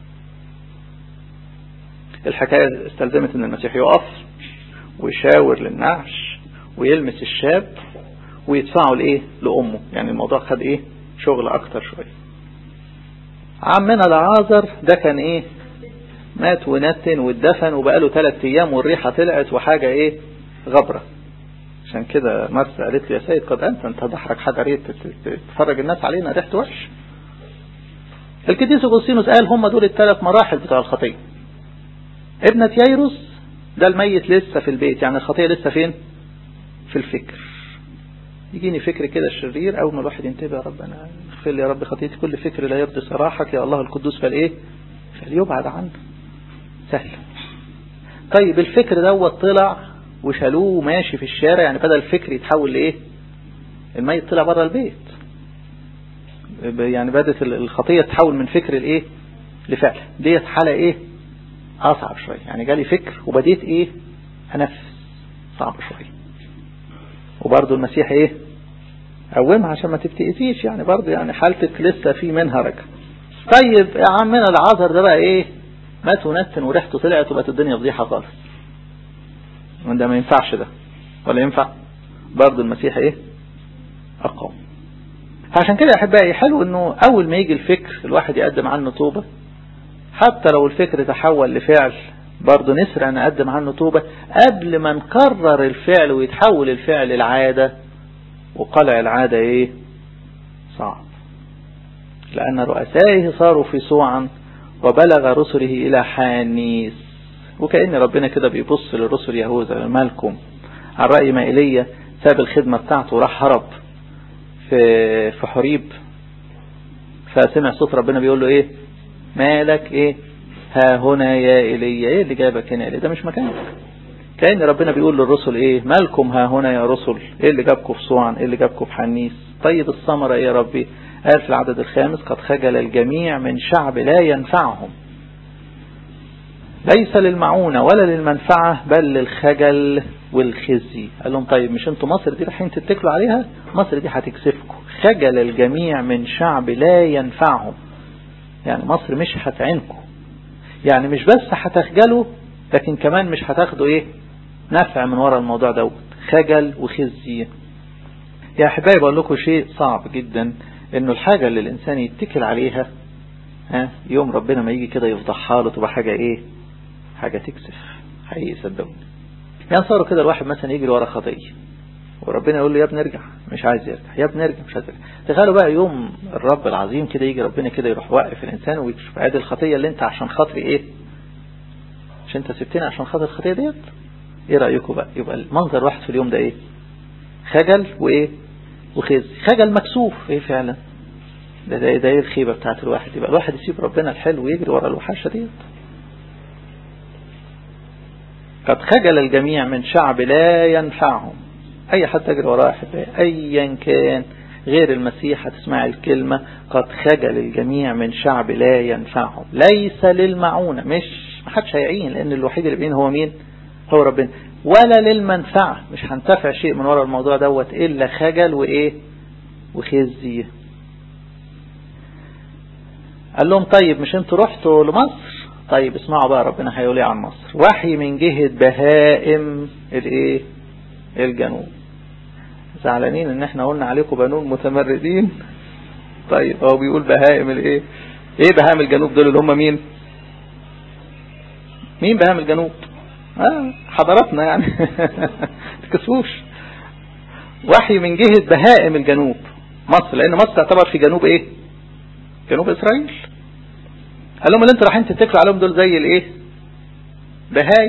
Speaker 1: الحكاية استلزمت ان المسيح يقف ويشاور للنعش ويلمس الشاب ويدفعه لايه لامه يعني الموضوع خد ايه شغل اكتر شوية عمنا العازر ده كان ايه مات ونتن واتدفن وبقاله ثلاث ايام والريحة طلعت وحاجة ايه غبرة عشان كده مرسى قالت لي يا سيد قد انت انت ضحرك حاجة ريت تتفرج الناس علينا ريحته وحش القديس اغسطينوس قال هم دول الثلاث مراحل بتوع الخطية ابنة ييروس ده الميت لسه في البيت يعني الخطية لسه فين في الفكر يجيني فكر كده الشرير اول ما الواحد ينتبه يا رب انا اغفر لي يا رب خطيتي كل فكر لا يرضي صراحك يا الله القدوس فالايه فليبعد عنه سهل طيب الفكر دوت طلع وشالوه ماشي في الشارع يعني بدل الفكر يتحول لايه الميت طلع بره البيت يعني بدت الخطية تتحول من فكر الايه لفعل ديت حالة ايه اصعب شوية يعني جالي فكر وبديت ايه انفذ صعب شوية وبرضه المسيح ايه قومها عشان ما تفتئسيش يعني برضه يعني حالتك لسه في منها رجع طيب يا عمنا العذر ده بقى ايه مات ونتن وريحته طلعت وبقت الدنيا فضيحة خالص وده ما ينفعش ده ولا ينفع برضه المسيح ايه اقوم فعشان كده يا احبائي حلو انه اول ما يجي الفكر الواحد يقدم عنه توبة حتى لو الفكر تحول لفعل برضه نسرع نقدم عنه توبة قبل ما نكرر الفعل ويتحول الفعل العادة وقلع العادة ايه صعب لأن رؤسائه صاروا في صوعا وبلغ رسله إلى حانيس وكأن ربنا كده بيبص للرسل يهوذا مالكم على رأي ما إيليا ساب الخدمة بتاعته وراح هرب في في حريب فسمع صوت ربنا بيقول له ايه مالك ايه ها هنا يا إيليا ايه اللي جابك هنا إيه ده مش مكانك كأن ربنا بيقول للرسل ايه مالكم ها هنا يا رسل ايه اللي جابكم في صوعا ايه اللي جابكم في حنيس طيب الثمرة ايه يا ربي قال في العدد الخامس قد خجل الجميع من شعب لا ينفعهم ليس للمعونة ولا للمنفعة بل للخجل والخزي قال لهم طيب مش انتوا مصر دي رايحين تتكلوا عليها مصر دي هتكسفكم خجل الجميع من شعب لا ينفعهم يعني مصر مش هتعينكم يعني مش بس هتخجلوا لكن كمان مش هتاخدوا ايه نفع من وراء الموضوع دوت خجل وخزي يا احبائي بقول لكم شيء صعب جدا انه الحاجة اللي الانسان يتكل عليها ها يوم ربنا ما يجي كده يفضحها له تبقى حاجة ايه حاجة تكسف حقيقي صدقوني يعني صاروا كده الواحد مثلا يجري ورا خطية وربنا يقول له يا ابني ارجع مش عايز يرجع يا ابني ارجع مش عايز يرجع تخيلوا بقى يوم الرب العظيم كده يجي ربنا كده يروح واقف الانسان ويكشف ادي الخطية اللي انت عشان خاطري ايه مش انت سبتني عشان خاطر الخطية ديت ايه رأيكم بقى يبقى المنظر واحد في اليوم ده ايه خجل وايه وخزي خجل مكسوف ايه فعلا ده ده, ده ايه الخيبة بتاعت الواحد يبقى الواحد يسيب ربنا الحلو ويجري ورا الوحشة ديت قد خجل الجميع من شعب لا ينفعهم اي حد تجري وراه احبائي ايا كان غير المسيح هتسمع الكلمة قد خجل الجميع من شعب لا ينفعهم ليس للمعونة مش محدش هيعين لان الوحيد اللي بين هو مين هو ربنا ولا للمنفعة مش هنتفع شيء من وراء الموضوع دوت الا خجل وايه وخزي قال لهم طيب مش انتوا رحتوا لمصر طيب اسمعوا بقى ربنا هيقول ايه عن مصر وحي من جهة بهائم الايه الجنوب زعلانين ان احنا قلنا عليكم بنون متمردين طيب هو بيقول بهائم الايه ايه بهائم الجنوب دول اللي هم مين مين بهائم الجنوب آه حضراتنا يعني تكسوش وحي من جهة بهائم الجنوب مصر لان مصر تعتبر في جنوب ايه جنوب اسرائيل قال لهم اللي انتوا رايحين تتكلوا عليهم دول زي الايه بهاي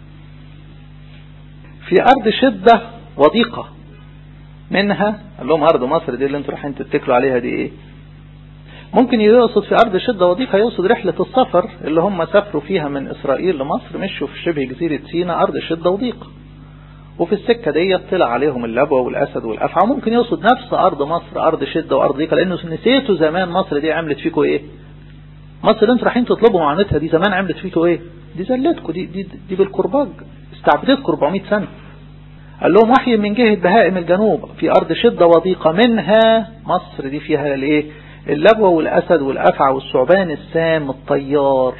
Speaker 1: في ارض شدة وضيقة منها قال لهم ارض مصر دي اللي انتوا رايحين تتكلوا عليها دي ايه ممكن يقصد في ارض شدة وضيقة يقصد رحلة السفر اللي هم سافروا فيها من اسرائيل لمصر مشوا في شبه جزيرة سينا ارض شدة وضيقة وفي السكة دي طلع عليهم اللبوة والاسد والافعى ممكن يقصد نفس ارض مصر ارض شدة وارض ضيقة لانه نسيتوا زمان مصر دي عملت فيكم ايه مصر اللي انتوا رايحين تطلبوا معاناتها دي زمان عملت فيكم ايه دي زلتكم دي دي دي بالكرباج استعبدتكم 400 سنة قال لهم وحي من جهة بهائم الجنوب في أرض شدة وضيقة منها مصر دي فيها الايه اللبوة والأسد والأفعى والثعبان السام الطيار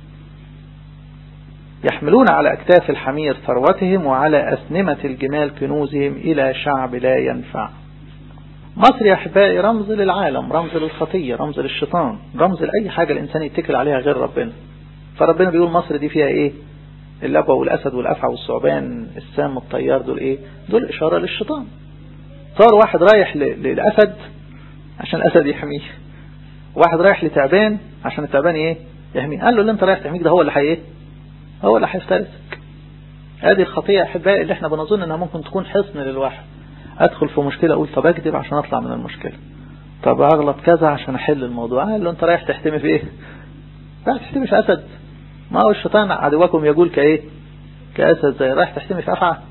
Speaker 1: يحملون على أكتاف الحمير ثروتهم وعلى أسنمة الجمال كنوزهم إلى شعب لا ينفع مصر يا أحبائي رمز للعالم رمز للخطية رمز للشيطان رمز لأي حاجة الإنسان يتكل عليها غير ربنا فربنا بيقول مصر دي فيها إيه اللبوة والأسد والأفعى والثعبان السام الطيار دول إيه دول إشارة للشيطان صار واحد رايح للأسد عشان الأسد يحميه واحد رايح لتعبان عشان التعبان إيه يحميه قال له اللي أنت رايح تحميك ده هو اللي حي إيه هو اللي هيفترسك هذه الخطية أحبائي اللي احنا بنظن أنها ممكن تكون حصن للواحد أدخل في مشكلة أقول طب أكذب عشان أطلع من المشكلة طب أغلط كذا عشان أحل الموضوع قال له أنت رايح تحتمي في إيه رايح تحتمي في أسد ما هو الشيطان عدوكم يقول كإيه كأسد زي رايح تحتمي في أفعى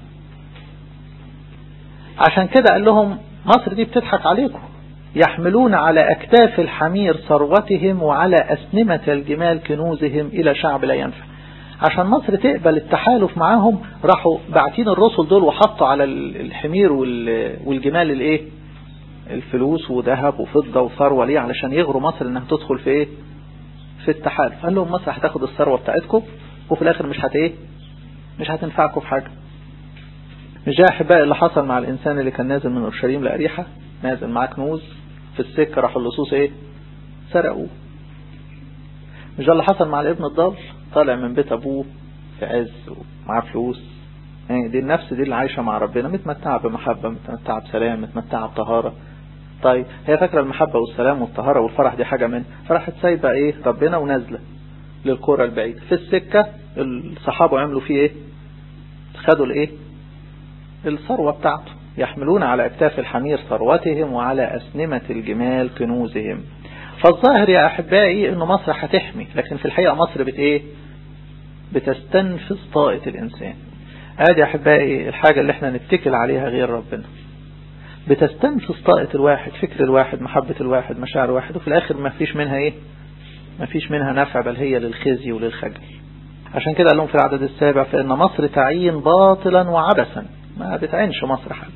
Speaker 1: عشان كده قال لهم مصر دي بتضحك عليكم يحملون على أكتاف الحمير ثروتهم وعلى أسنمة الجمال كنوزهم إلى شعب لا ينفع عشان مصر تقبل التحالف معاهم راحوا باعتين الرسل دول وحطوا على الحمير والجمال الايه الفلوس وذهب وفضة وثروة ليه علشان يغروا مصر انها تدخل في ايه في التحالف قال لهم مصر هتاخد الثروة بتاعتكم وفي الاخر مش هت ايه مش هتنفعكم في حاجة مش ده احبائي اللي حصل مع الانسان اللي كان نازل من اورشليم لأريحة نازل معاه كنوز في السكة راحوا اللصوص ايه سرقوه مش ده اللي حصل مع الابن الضال طالع من بيت ابوه في عز ومعاه فلوس يعني دي النفس دي اللي عايشة مع ربنا متمتعة بمحبة متمتعة بسلام متمتعة بطهارة طيب هي فاكرة المحبة والسلام والطهارة والفرح دي حاجة من فراحت سايبة ايه ربنا ونازلة للقرى البعيدة في السكة الصحابة عملوا فيه ايه خدوا الايه الثروة بتاعته يحملون على اكتاف الحمير ثروتهم وعلى أسنمة الجمال كنوزهم فالظاهر يا أحبائي أن مصر هتحمي لكن في الحقيقة مصر بت إيه بتستنفذ طاقة الإنسان ادي احبائي الحاجة اللي احنا نتكل عليها غير ربنا بتستنفذ طاقة الواحد فكر الواحد محبة الواحد مشاعر الواحد وفي الاخر ما فيش منها ايه ما فيش منها نفع بل هي للخزي وللخجل عشان كده قال لهم في العدد السابع فإن مصر تعين باطلا وعبثا ما بتعينش مصر حد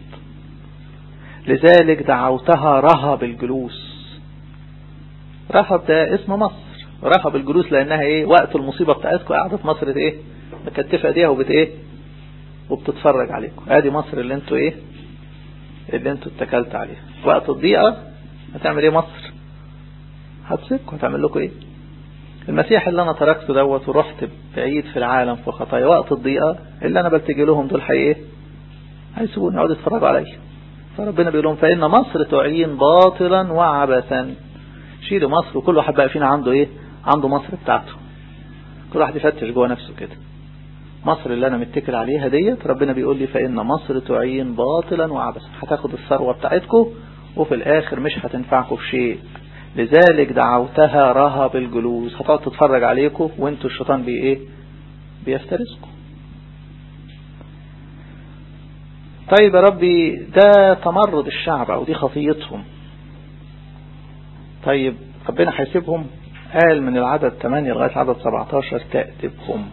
Speaker 1: لذلك دعوتها رهب الجلوس رهب ده اسم مصر رهب الجلوس لأنها ايه وقت المصيبة بتاعتكم قاعدة في مصر ايه مكتفة ايديها وبت ايه وبتتفرج عليكم ادي مصر اللي انتوا ايه اللي انتوا اتكلت عليها وقت الضيقة هتعمل ايه مصر هتصيبكم هتعمل لكم ايه المسيح اللي انا تركته دوت ورحت بعيد في العالم في خطايا وقت الضيقة اللي انا بلتجي لهم دول حي ايه هيسيبوني يقعدوا يتفرجوا عليا فربنا بيقول لهم فإن مصر تعين باطلا وعبثا شيلوا مصر وكل واحد بقى فينا عنده ايه عنده مصر بتاعته كل واحد يفتش جوه نفسه كده مصر اللي انا متكل عليها ديت ربنا بيقول لي فإن مصر تعين باطلا وعبثا هتاخد الثروة بتاعتكم وفي الاخر مش هتنفعكم في شيء لذلك دعوتها رهب الجلوس هتقعد تتفرج عليكم وانتوا الشيطان بي ايه بيفترسكم طيب يا ربي ده تمرد الشعب او دي خطيتهم طيب ربنا هيسيبهم قال من العدد 8 لغاية العدد 17 تأدبهم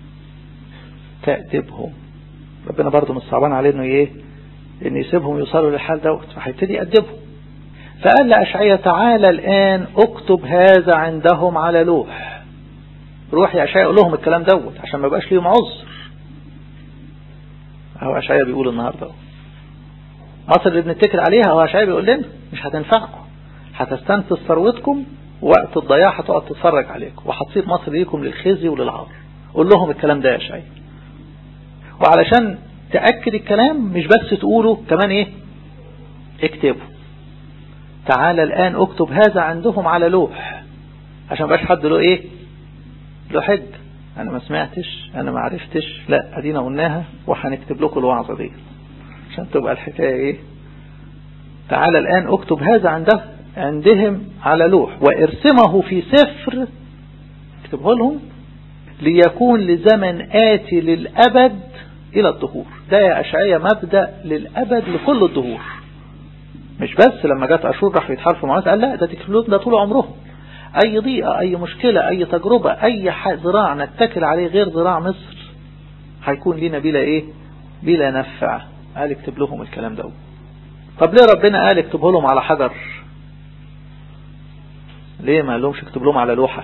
Speaker 1: تأدبهم ربنا برضو مش صعبان عليه انه ايه ان يسيبهم يوصلوا للحال دوت فهيبتدي يأدبهم فقال لأشعية تعالى الآن اكتب هذا عندهم على لوح روح يا أشعية قول لهم الكلام دوت عشان ما يبقاش ليهم عذر هو أشعية بيقول النهاردة مصر اللي بنتكل عليها هو أشعية بيقول لنا مش هتنفعكم هتستنفذ ثروتكم وقت الضياع هتقعد تتفرج عليكم وهتصير مصر ليكم للخزي وللعار قول لهم الكلام ده يا أشعية وعلشان تأكد الكلام مش بس تقوله كمان ايه اكتبه تعالى الآن اكتب هذا عندهم على لوح عشان بقاش حد له ايه له حج انا ما سمعتش انا ما عرفتش لا ادينا قلناها وهنكتب لكم الوعظة دي عشان تبقى الحكاية ايه تعالى الآن اكتب هذا عنده عندهم على لوح وارسمه في سفر اكتبه لهم ليكون لزمن آتي للأبد إلى الظهور ده يا أشعية مبدأ للأبد لكل الظهور مش بس لما جت أشور راح يتحالفوا معاه قال لا ده تكلود ده طول عمرهم أي ضيقة أي مشكلة أي تجربة أي ذراع نتكل عليه غير ذراع مصر هيكون لينا بلا إيه بلا نفع قال اكتب لهم الكلام ده طب ليه ربنا قال اكتبه لهم على حجر ليه ما لهمش اكتب لهم على لوحة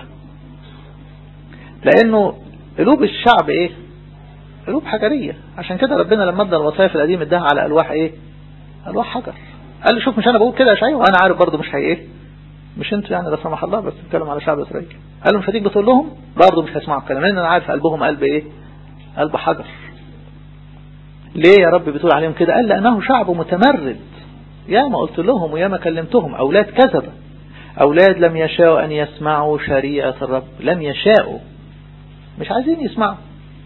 Speaker 1: لأنه قلوب الشعب إيه قلوب حجرية عشان كده ربنا لما ادى الوصايا في القديم اداها على ألواح إيه ألواح حجر قال لي شوف مش أنا بقول كده يا شيء وأنا عارف برضه مش هي إيه مش انتوا يعني لا سمح الله بس بتكلم على شعب إسرائيل قال له مش هتيجي بتقول لهم برضه مش هيسمعوا الكلام لأن أنا عارف قلبهم قلب إيه قلب حجر ليه يا رب بتقول عليهم كده قال لأنه شعب متمرد يا ما قلت لهم ويا ما كلمتهم أولاد كذبة أولاد لم يشاءوا أن يسمعوا شريعة الرب لم يشاءوا مش عايزين يسمعوا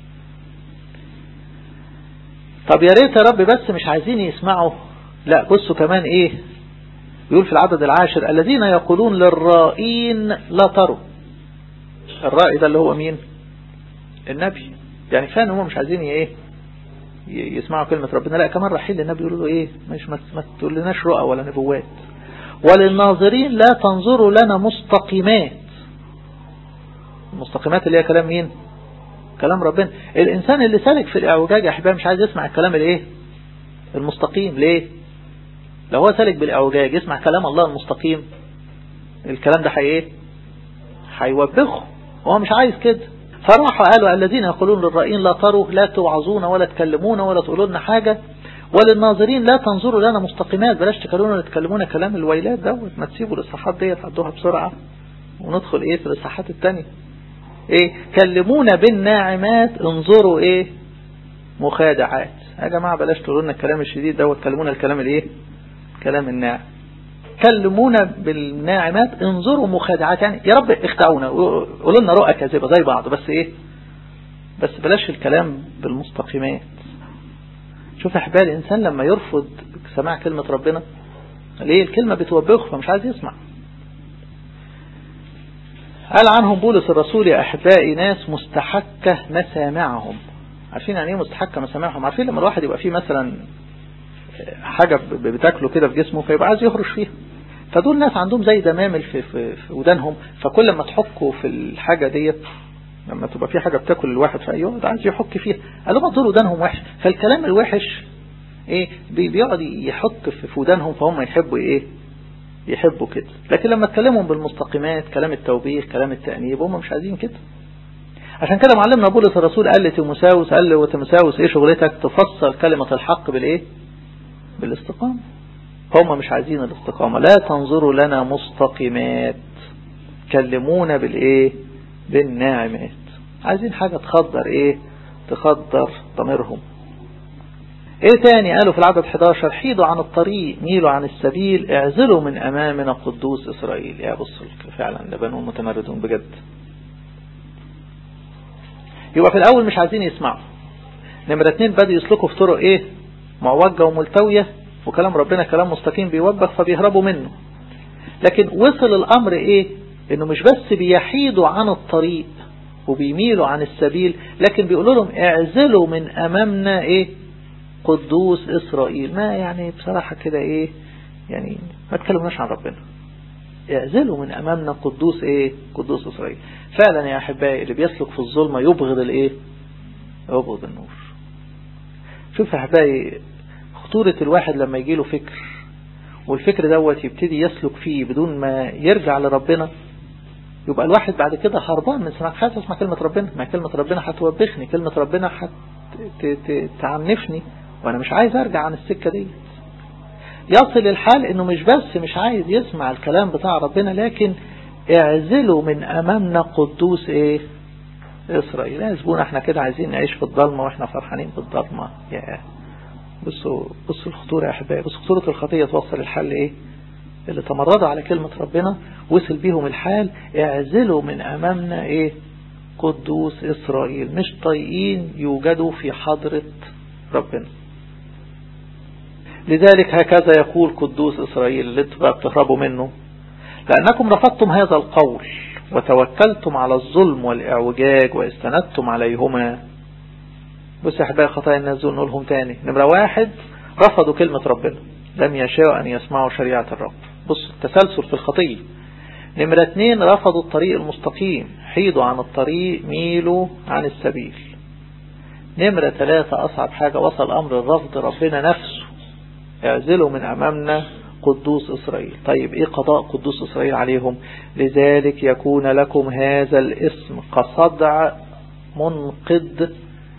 Speaker 1: طب يا ريت يا رب بس مش عايزين يسمعوا لا بصوا كمان ايه يقول في العدد العاشر الذين يقولون للرائين لا تروا الرائي ده اللي هو مين النبي يعني كان هم مش عايزين ايه يسمعوا كلمة ربنا لا كمان رايحين للنبي يقولوا له ايه مش ما تقول لناش رؤى ولا نبوات وللناظرين لا تنظروا لنا مستقيمات المستقيمات اللي هي كلام مين كلام ربنا الإنسان اللي سالك في الإعوجاج يا أحبابي مش عايز يسمع الكلام الايه المستقيم ليه لو هو سالك بالإعوجاج يسمع كلام الله المستقيم الكلام ده حي ايه هيوبخه وهو مش عايز كده فراحوا قالوا الذين يقولون للرائين لا تروا لا توعظون ولا تكلمون ولا تقولوا لنا حاجة وللناظرين لا تنظروا لنا مستقيمات بلاش تكلمونا تكلمونا كلام الويلات دوت ما تسيبوا الإصحاحات ديت عدوها بسرعة وندخل ايه في الإصحاحات التانية ايه كلمونا بالناعمات انظروا ايه مخادعات يا جماعة بلاش تقولوا لنا الكلام الشديد دوت كلمونا الكلام الايه كلام الناعم كلمونا بالناعمات انظروا مخادعات يعني يا رب اخدعونا قولوا لنا رؤى كاذبة زي بعض بس ايه بس بلاش الكلام بالمستقيمات شوف يا احبائي الانسان لما يرفض سماع كلمة ربنا ليه الكلمة بتوبخه فمش عايز يسمع قال عنهم بولس الرسول يا أحبائي ناس مستحكة مسامعهم عارفين يعني ايه مستحكم مسامعهم عارفين لما الواحد يبقى فيه مثلا حاجة بتاكله كده في جسمه فيبقى عايز يهرش فيها فدول ناس عندهم زي دمامل في, في, في ودانهم فكل ما تحكوا في الحاجة ديت لما تبقى في حاجة بتاكل الواحد في أي وقت عايز يحك فيها قالوا ما دول ودانهم وحش فالكلام الوحش ايه بيقعد يحك في ودانهم فهم يحبوا ايه يحبوا كده لكن لما تكلمهم بالمستقيمات كلام التوبيخ كلام التأنيب هم مش عايزين كده عشان كده معلمنا بولس الرسول قال لتيموساوس قال له تيموساوس ايه شغلتك تفصل كلمة الحق بالايه بالاستقامة هم مش عايزين الاستقامة لا تنظروا لنا مستقيمات كلمونا بالايه بالناعمات عايزين حاجة تخدر ايه تخدر ضميرهم ايه تاني قالوا في العدد 11 حيدوا عن الطريق ميلوا عن السبيل اعزلوا من امامنا قدوس اسرائيل يا بص فعلا لبنون متمردون بجد يبقى في الاول مش عايزين يسمعوا نمرة اتنين بدأوا يسلكوا في طرق ايه معوجة وملتوية وكلام ربنا كلام مستقيم بيوبخ فبيهربوا منه لكن وصل الامر ايه انه مش بس بيحيدوا عن الطريق وبيميلوا عن السبيل لكن بيقولوا لهم اعزلوا من امامنا ايه قدوس اسرائيل ما يعني بصراحة كده ايه يعني ما تكلمناش عن ربنا اعزلوا من امامنا قدوس ايه قدوس اسرائيل فعلا يا احبائي اللي بيسلك في الظلمة يبغض الايه يبغض النور شوف يا احبائي خطورة الواحد لما يجيله فكر والفكر دوت يبتدي يسلك فيه بدون ما يرجع لربنا يبقى الواحد بعد كده هربان من سماع خايف اسمع كلمة ربنا ما كلمة ربنا هتوبخني كلمة ربنا هتعنفني وانا مش عايز ارجع عن السكة دي يصل الحال انه مش بس مش عايز يسمع الكلام بتاع ربنا لكن اعزلوا من امامنا قدوس ايه اسرائيل يا زبون احنا كده عايزين نعيش في الضلمة واحنا فرحانين بالضلمة يا بصوا بصوا الخطورة يا احبائي بصوا خطورة الخطية توصل الحل ايه اللي تمردوا على كلمة ربنا وصل بيهم الحال اعزلوا من امامنا ايه قدوس اسرائيل مش طايقين يوجدوا في حضرة ربنا لذلك هكذا يقول قدوس اسرائيل اللي انتوا بقى بتهربوا منه لانكم رفضتم هذا القول وتوكلتم على الظلم والاعوجاج واستندتم عليهما بص يا احبائي خطايا الناس دول نقولهم تاني نمرة واحد رفضوا كلمة ربنا لم يشاءوا ان يسمعوا شريعة الرب بص التسلسل في الخطية نمرة اتنين رفضوا الطريق المستقيم حيدوا عن الطريق ميلوا عن السبيل نمرة ثلاثة أصعب حاجة وصل أمر الرفض ربنا نفسه اعزلوا من أمامنا قدوس إسرائيل طيب إيه قضاء قدوس إسرائيل عليهم لذلك يكون لكم هذا الاسم كصدع منقد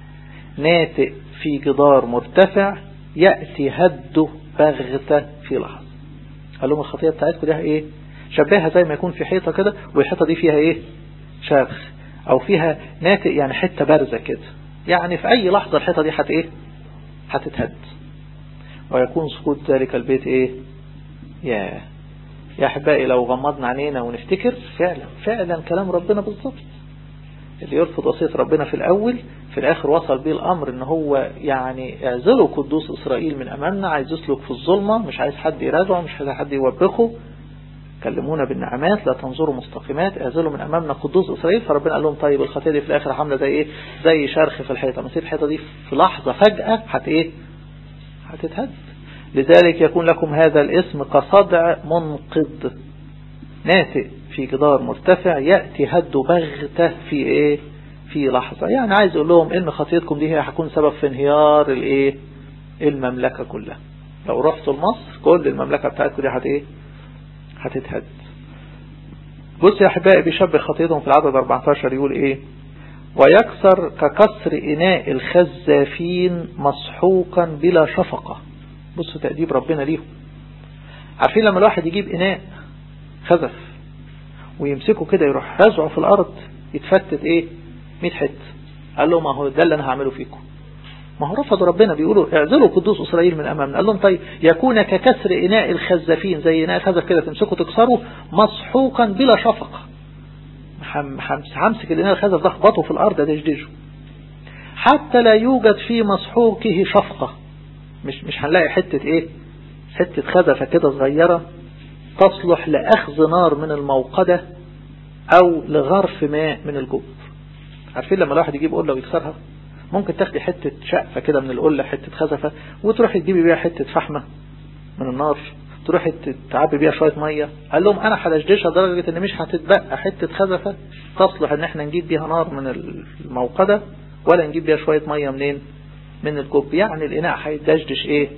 Speaker 1: ناتئ في جدار مرتفع يأتي هده بغتة في لحظة قال لهم الخطية بتاعتكم دي ايه شبهها زي ما يكون في حيطة كده والحيطة دي فيها ايه شرخ او فيها ناتئ يعني حتة بارزة كده يعني في اي لحظة الحيطة دي حت ايه هتتهد ويكون سقوط ذلك البيت ايه يا يا احبائي لو غمضنا عينينا ونفتكر فعلا فعلا كلام ربنا بالظبط اللي يرفض وصية ربنا في الأول في الآخر وصل بيه الأمر إن هو يعني اعزلوا قدوس إسرائيل من أمامنا عايز يسلك في الظلمة مش عايز حد يراجعه مش عايز حد يوبخه كلمونا بالنعمات لا تنظروا مستقيمات اعزلوا من أمامنا قدوس إسرائيل فربنا قال لهم طيب الخطية دي في الآخر عاملة زي إيه زي شرخ في الحيطة مسير الحيطة دي في لحظة فجأة هت إيه هتتهد لذلك يكون لكم هذا الاسم كصدع منقض ناتئ في جدار مرتفع يأتي هد بغتة في ايه في لحظة يعني عايز اقول لهم ان خطيتكم دي هي هتكون سبب في انهيار الايه المملكة كلها لو رحتوا لمصر كل المملكة بتاعتكم دي هت ايه هتتهد بص يا احبائي بيشبه خطيتهم في العدد 14 يقول ايه ويكسر ككسر اناء الخزافين مسحوقا بلا شفقة بصوا تأديب ربنا ليهم عارفين لما الواحد يجيب اناء خزف ويمسكه كده يروح رزعه في الارض يتفتت ايه 100 حته قال له ما هو ده اللي انا هعمله فيكم ما هو رفضوا ربنا بيقولوا اعزلوا قدوس اسرائيل من امامنا قال لهم طيب يكون ككسر اناء الخزافين زي اناء خزف كده تمسكه تكسره مسحوقا بلا شفقه همسك الاناء الخزف ده اخبطه في الارض ادشدشه حتى لا يوجد في مسحوقه شفقه مش مش هنلاقي حته ايه حته خزفه كده صغيره تصلح لأخذ نار من الموقدة أو لغرف ماء من الجب عارفين لما الواحد يجيب قلة ويكسرها ممكن تاخدي حتة شقفة كده من القلة حتة خزفة وتروحي تجيبي بيها حتة فحمة من النار تروحي تعبي بيها شوية مية قال لهم انا هدشدشها لدرجة ان مش هتتبقى حتة خزفة تصلح ان احنا نجيب بيها نار من الموقدة ولا نجيب بيها شوية مية منين من الكوب يعني الاناء هيدشدش ايه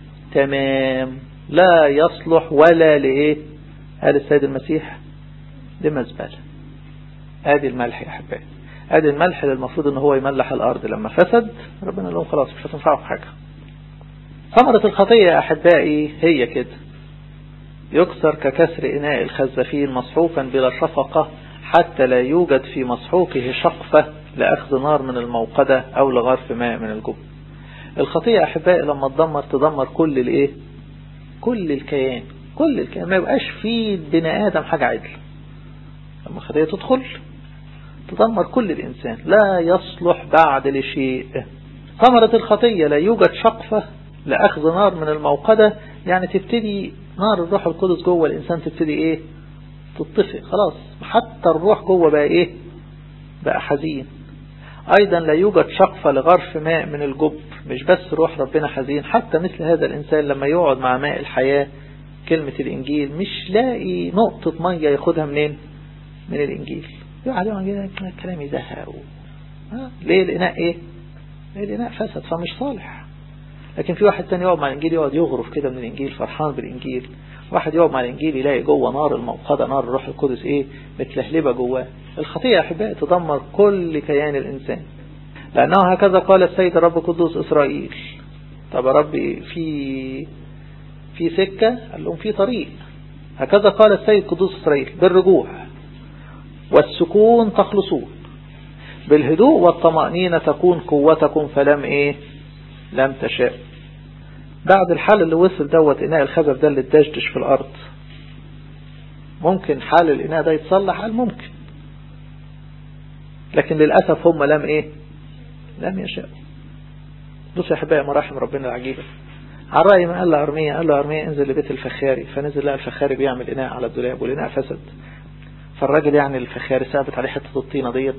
Speaker 1: تمام لا يصلح ولا لايه قال السيد المسيح لمزبلة ادي الملح يا احبائي ادي الملح اللي المفروض ان هو يملح الارض لما فسد ربنا قال لهم خلاص مش هتنفعوا في حاجة ثمرة الخطية يا احبائي هي كده يكسر ككسر إناء الخزفين مصحوفا بلا شفقة حتى لا يوجد في مصحوفه شقفة لأخذ نار من الموقدة أو لغرف ماء من الجب الخطية أحبائي لما تدمر تدمر كل الإيه كل الكيان كل الكيان ما يبقاش فيه بني آدم حاجة عدل لما الخطية تدخل تدمر كل الإنسان لا يصلح بعد لشيء ثمرة الخطية لا يوجد شقفة لأخذ نار من الموقدة يعني تبتدي نار الروح القدس جوه الإنسان تبتدي إيه تطفئ خلاص حتى الروح جوه بقى إيه بقى حزين أيضا لا يوجد شقفة لغرف ماء من الجب مش بس روح ربنا حزين حتى مثل هذا الإنسان لما يقعد مع ماء الحياة كلمة الإنجيل مش لاقي نقطة مية ياخدها منين من الإنجيل يقعد يقعد الكلام يزهق ليه الإناء إيه الإناء فسد فمش صالح لكن في واحد تاني يقعد مع الإنجيل يقعد يغرف كده من الإنجيل فرحان بالإنجيل واحد يقعد مع الإنجيل يلاقي جوه نار الموقدة نار الروح القدس إيه متلهلبة جواه الخطية يا أحبائي تدمر كل كيان الإنسان لأنه هكذا قال السيد الرب قدوس إسرائيل طب يا رب في في سكة قال لهم في طريق هكذا قال السيد قدوس إسرائيل بالرجوع والسكون تخلصون بالهدوء والطمأنينة تكون قوتكم فلم إيه لم تشاء بعد الحال اللي وصل دوت إناء الخزف ده اللي اتدشدش في الأرض ممكن حال الإناء ده يتصلح قال ممكن لكن للأسف هم لم إيه لم يشاء بصوا يا أحبائي مراحم ربنا العجيبة على رأي ما قال لأرمية قال له أرمية انزل لبيت الفخاري فنزل لقى الفخاري بيعمل إناء على الدولاب والإناء فسد فالراجل يعني الفخاري ثابت عليه حتة الطينة ديت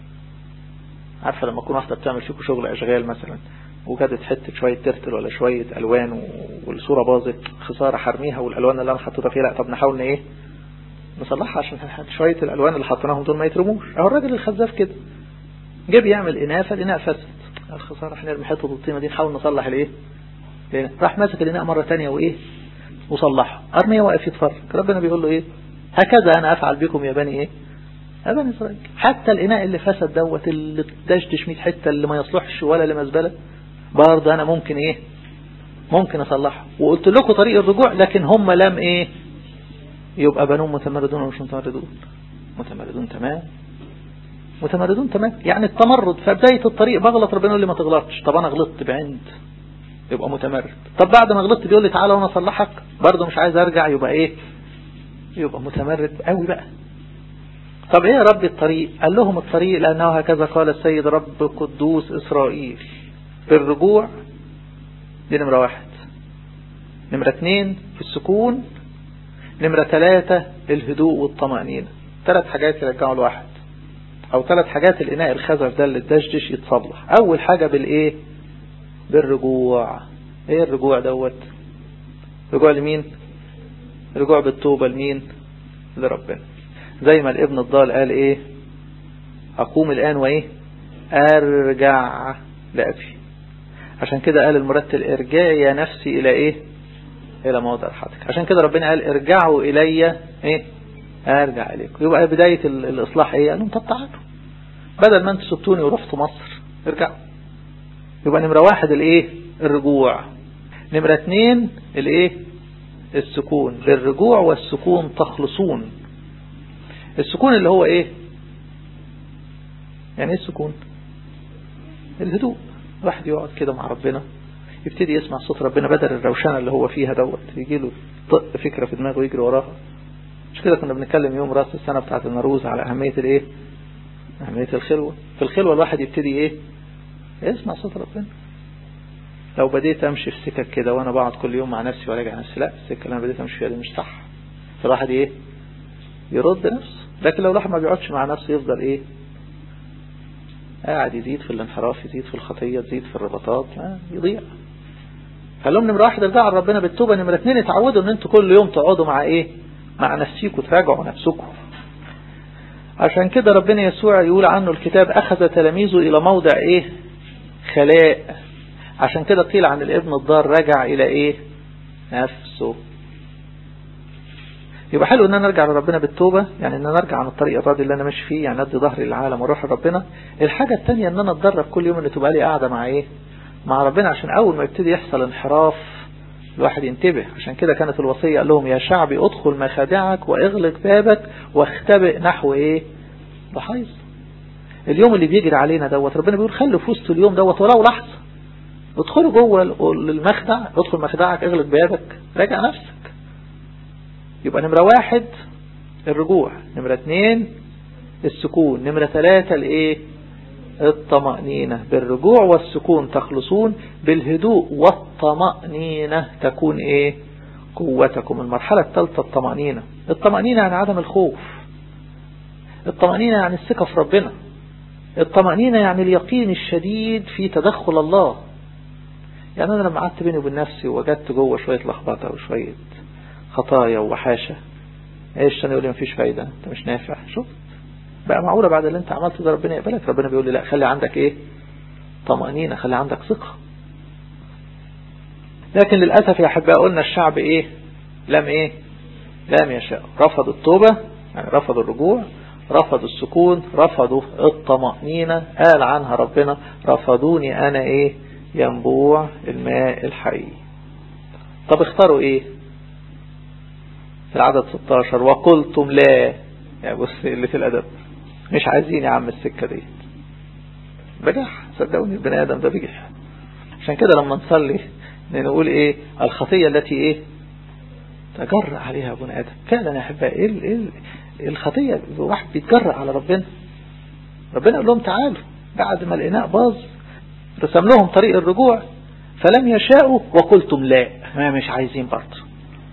Speaker 1: عارفة لما تكون واحدة بتعمل فيكم شغل أشغال مثلا وجدت حتة شوية ترتل ولا شوية ألوان والصورة باظت خسارة حرميها والألوان اللي أنا حطيتها فيها لا طب نحاول إيه نصلحها عشان شوية الألوان اللي حطيناهم دول ما يترموش أهو الراجل الخزاف كده جاب يعمل إناء فالإناء فسد الخسارة احنا نرمي حتة الطينة دي نحاول نصلح الإيه راح ماسك الإناء مرة تانية وإيه وصلحها أرمية واقف يتفرج ربنا بيقول له إيه هكذا أنا أفعل بكم يا بني إيه يا بني إسرائيل حتى الإناء اللي فسد دوت اللي دشدش 100 حتة اللي ما يصلحش ولا لمزبلة برضه أنا ممكن إيه ممكن أصلحه وقلت لكم طريق الرجوع لكن هم لم إيه يبقى بنون متمردون ومش متمردون متمردون تمام متمردون تمام يعني التمرد في بداية الطريق بغلط ربنا يقول لي ما تغلطش طب أنا غلطت بعند يبقى متمرد طب بعد ما غلطت بيقول لي تعالى وانا اصلحك برضه مش عايز ارجع يبقى ايه يبقى متمرد قوي بقى طب ايه يا رب الطريق قال لهم الطريق لانه هكذا قال السيد رب قدوس اسرائيل في الرجوع دي نمرة واحد نمرة اتنين في السكون نمرة ثلاثة الهدوء والطمأنينة ثلاث حاجات يرجعوا الواحد او ثلاث حاجات الاناء الخزف ده اللي الدشدش يتصلح اول حاجة بالايه بالرجوع ايه الرجوع دوت رجوع لمين رجوع بالتوبة لمين لربنا زي ما الابن الضال قال ايه اقوم الان وايه ارجع لابي عشان كده قال المرتل ارجعي يا نفسي الى ايه الى موضع راحتك عشان كده ربنا قال ارجعوا الي ايه ارجع اليكم يبقى بداية الاصلاح ايه قال لهم طب تعالوا بدل ما انتوا سبتوني ورحتوا مصر ارجعوا يبقى نمرة واحد الايه الرجوع نمرة اتنين الايه السكون بالرجوع والسكون تخلصون السكون اللي هو ايه يعني ايه السكون الهدوء واحد يقعد كده مع ربنا يبتدي يسمع صوت ربنا بدل الروشنة اللي هو فيها دوت يجي له طق فكرة في دماغه ويجري وراها مش كده كنا بنتكلم يوم راس السنة بتاعت النروز على أهمية الايه أهمية الخلوة في الخلوة الواحد يبتدي ايه يسمع صوت ربنا لو بديت امشي في سكك كده وانا بقعد كل يوم مع نفسي وراجع نفسي لا السكه اللي انا بديت امشي فيها دي مش صح فالواحد ايه يرد نفسه لكن لو الواحد ما بيقعدش مع نفسه يفضل ايه قاعد يزيد في الانحراف يزيد في الخطية يزيد في الرباطات يضيع قال لهم نمرة واحد ارجعوا لربنا بالتوبة نمرة اتنين اتعودوا ان انتوا كل يوم تقعدوا مع ايه مع نفسيكم تراجعوا نفسكم عشان كده ربنا يسوع يقول عنه الكتاب اخذ تلاميذه الى موضع ايه خلاء عشان كده قيل عن الابن الضار رجع الى ايه نفسه يبقى حلو ان انا ارجع لربنا بالتوبة يعني ان انا ارجع عن الطريق الراضي اللي انا ماشي فيه يعني ادي ظهري للعالم واروح لربنا الحاجة التانية ان انا اتدرب كل يوم ان تبقى لي قاعدة مع ايه مع ربنا عشان اول ما يبتدي يحصل انحراف الواحد ينتبه عشان كده كانت الوصية قال لهم يا شعبي ادخل مخادعك واغلق بابك واختبئ نحو ايه ضحايز اليوم اللي بيجري علينا دوت ربنا بيقول خلوا في وسط اليوم دوت ولو لحظة ادخلوا جوه المخدع ادخل مخدعك اغلق بابك راجع نفسك يبقى نمرة واحد الرجوع نمرة اتنين السكون نمرة ثلاثة الايه الطمأنينة بالرجوع والسكون تخلصون بالهدوء والطمأنينة تكون ايه قوتكم المرحلة الثالثة الطمأنينة الطمأنينة يعني عدم الخوف الطمأنينة يعني الثقة في ربنا الطمأنينة يعني اليقين الشديد في تدخل الله يعني أنا لما قعدت بيني وبين نفسي ووجدت جوه شوية لخبطة وشوية خطايا ووحاشة ايش انا يقول لي مفيش فايدة انت مش نافع شوف بقى معقولة بعد اللي انت عملته ده ربنا يقبلك ربنا بيقول لي لا خلي عندك ايه طمأنينة خلي عندك ثقة لكن للأسف يا أحباء قلنا الشعب ايه لم ايه لم يشاء رفضوا التوبة يعني رفضوا الرجوع رفضوا السكون رفضوا الطمأنينة قال عنها ربنا رفضوني أنا ايه ينبوع الماء الحي طب اختاروا ايه في العدد 16 وقلتم لا يعني بص اللي في الأدب مش عايزين يا عم السكة دي بجح صدقوني البني آدم ده بجح عشان كده لما نصلي نقول ايه الخطية التي ايه تجرأ عليها ابن آدم فعلا يا أحبائي ايه, إيه الخطية واحد بيتجرأ على ربنا ربنا قال لهم تعالوا بعد ما الإناء باظ رسم لهم طريق الرجوع فلم يشاءوا وقلتم لا ما مش عايزين برضه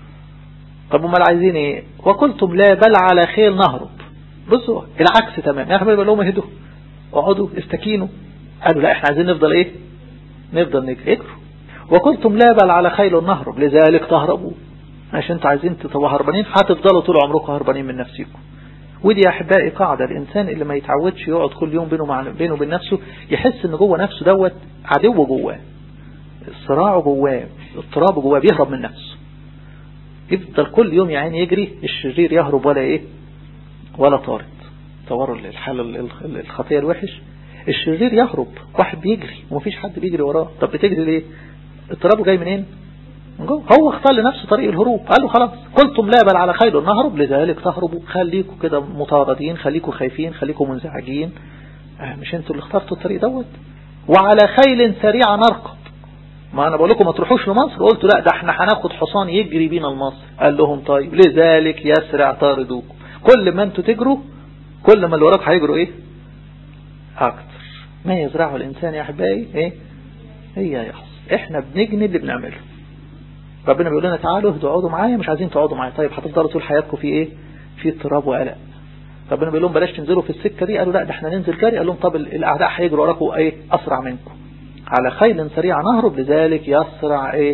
Speaker 1: طب امال عايزين ايه وقلتم لا بل على خيل نهرب بصوا العكس تمام يا حبايبي لهم اهدوا اقعدوا استكينوا قالوا لا احنا عايزين نفضل ايه نفضل نجري اجروا وقلتم لا بل على خيل نهرب لذلك تهربوا عشان انتوا عايزين تبقوا هربانين هتفضلوا طول عمركم هربانين من نفسكم ودي يا احبائي قاعده الانسان اللي ما يتعودش يقعد كل يوم بينه مع بينه وبين نفسه يحس ان جوه نفسه دوت عدو جواه الصراع جواه اضطراب جواه بيهرب من نفسه يفضل كل يوم يا عيني يجري الشرير يهرب ولا ايه ولا طارد تصوروا الحالة الخطية الوحش الشرير يهرب واحد بيجري ومفيش حد بيجري وراه طب بتجري ليه اضطرابه جاي منين من جوه هو اختار لنفسه طريق الهروب قال له خلاص قلتم لا بل على خيل نهرب لذلك تهربوا خليكم كده مطاردين خليكم خايفين خليكم منزعجين آه مش انتوا اللي اخترتوا الطريق دوت وعلى خيل سريعة نركب ما انا بقول لكم ما تروحوش لمصر قلت لا ده احنا هناخد حصان يجري بينا لمصر قال لهم طيب لذلك يسرع طاردوكم كل ما انتوا تجروا كل ما اللي وراك هيجروا ايه اكتر ما يزرعه الانسان يا احبائي ايه هي يحصل احنا بنجني اللي بنعمله ربنا بيقول لنا تعالوا اهدوا اقعدوا معايا مش عايزين تقعدوا معايا طيب هتفضلوا طول حياتكم في ايه في اضطراب وقلق ربنا بيقول لهم بلاش تنزلوا في السكه دي قالوا لا ده احنا ننزل جري قال لهم طب الاعداء هيجروا وراكم ايه اسرع منكم على خيل سريع نهرب لذلك يسرع ايه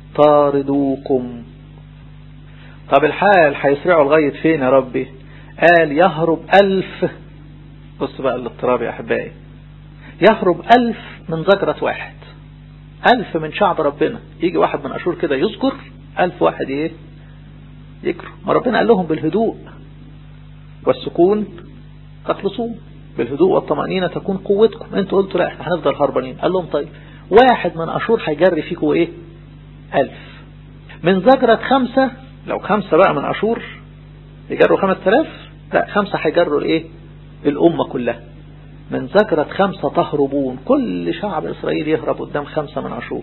Speaker 1: طاردوكم طب الحال هيسرعوا لغاية فين يا ربي قال يهرب ألف بص بقى الاضطراب يا أحبائي يهرب ألف من زجرة واحد ألف من شعب ربنا يجي واحد من أشور كده يذكر ألف واحد ايه يجروا ما ربنا قال لهم بالهدوء والسكون تخلصون بالهدوء والطمأنينة تكون قوتكم انتوا قلتوا لا احنا هنفضل هربانين قال لهم طيب واحد من أشور هيجري فيكم ايه ألف من زجرة خمسة لو خمسة بقى من أشور يجروا خمس تلاف لا خمسة هيجروا الايه الأمة كلها من زجرة خمسة تهربون كل شعب إسرائيل يهرب قدام خمسة من أشور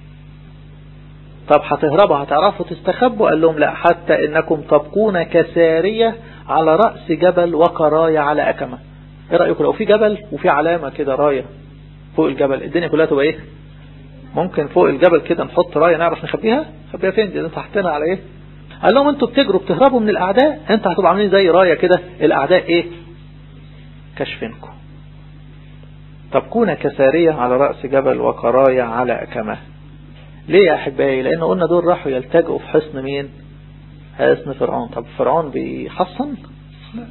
Speaker 1: طب هتهربوا هتعرفوا تستخبوا قال لهم لا حتى إنكم تبقون كسارية على رأس جبل وكراية على أكمة ايه رأيكم لو في جبل وفي علامة كده راية فوق الجبل الدنيا كلها تبقى ايه ممكن فوق الجبل كده نحط راية نعرف نخبيها نخبيها فين دي انت تحتنا على ايه قال لهم انتوا بتجروا بتهربوا من الاعداء انت هتبقوا عاملين زي راية كده الاعداء ايه كشفينكم تبكون كسارية على رأس جبل وقرايا على أكمه ليه يا أحبائي لأن قلنا دول راحوا يلتجئوا في حصن مين حصن فرعون طب فرعون بيحصن لا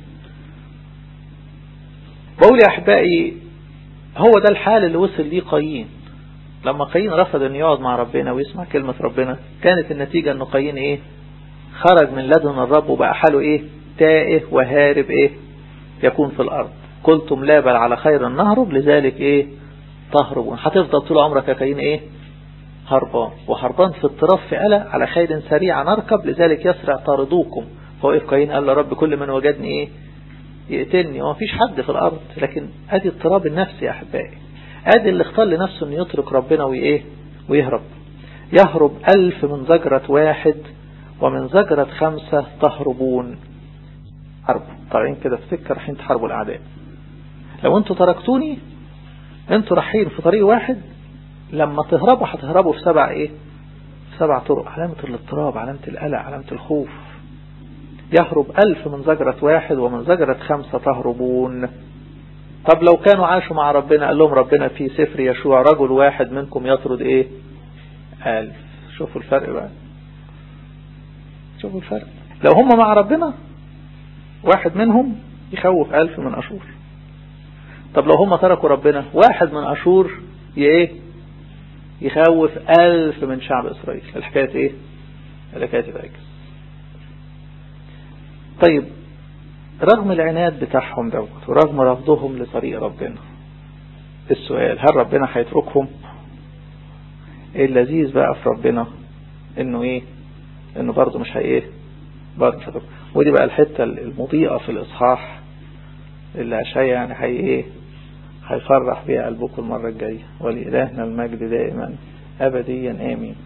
Speaker 1: بقول يا أحبائي هو ده الحال اللي وصل ليه قايين لما قايين رفض أن يقعد مع ربنا ويسمع كلمة ربنا كانت النتيجة أنه قايين إيه خرج من لدن الرب وبقى حاله إيه تائه وهارب إيه يكون في الأرض قلتم لا بل على خير نهرب لذلك إيه تهربون هتفضل طول عمرك يا قايين إيه هربان وهربان في اضطراب في قلق على خير سريع نركب لذلك يسرع طاردوكم فوقف قايين قال رب كل من وجدني ايه يقتلني وما فيش حد في الارض لكن ادي اضطراب النفس يا احبائي ادي اللي اختار لنفسه انه يترك ربنا وايه ويهرب يهرب الف من زجرة واحد ومن زجرة خمسة تهربون حرب طالعين كده في سكة رايحين تحاربوا الاعداء لو انتوا تركتوني انتوا رايحين في طريق واحد لما تهربوا هتهربوا في سبع ايه في سبع طرق علامة الاضطراب علامة القلق علامة الخوف يهرب ألف من زجرة واحد ومن زجرة خمسة تهربون طب لو كانوا عاشوا مع ربنا قال لهم ربنا في سفر يشوع رجل واحد منكم يطرد ايه ألف شوفوا الفرق بقى شوفوا الفرق لو هم مع ربنا واحد منهم يخوف ألف من أشور طب لو هم تركوا ربنا واحد من أشور ايه يخوف ألف من شعب إسرائيل الحكاية إيه الحكاية تتعكس طيب رغم العناد بتاعهم دوت ورغم رفضهم لطريق ربنا السؤال هل ربنا هيتركهم اللذيذ بقى في ربنا انه ايه انه برضه مش هي ايه برضه مش هيتركهم ودي بقى الحتة المضيئة في الاصحاح اللي اشياء يعني هي ايه هيفرح بيها قلبكم المرة الجاية ولإلهنا المجد دائما أبديا آمين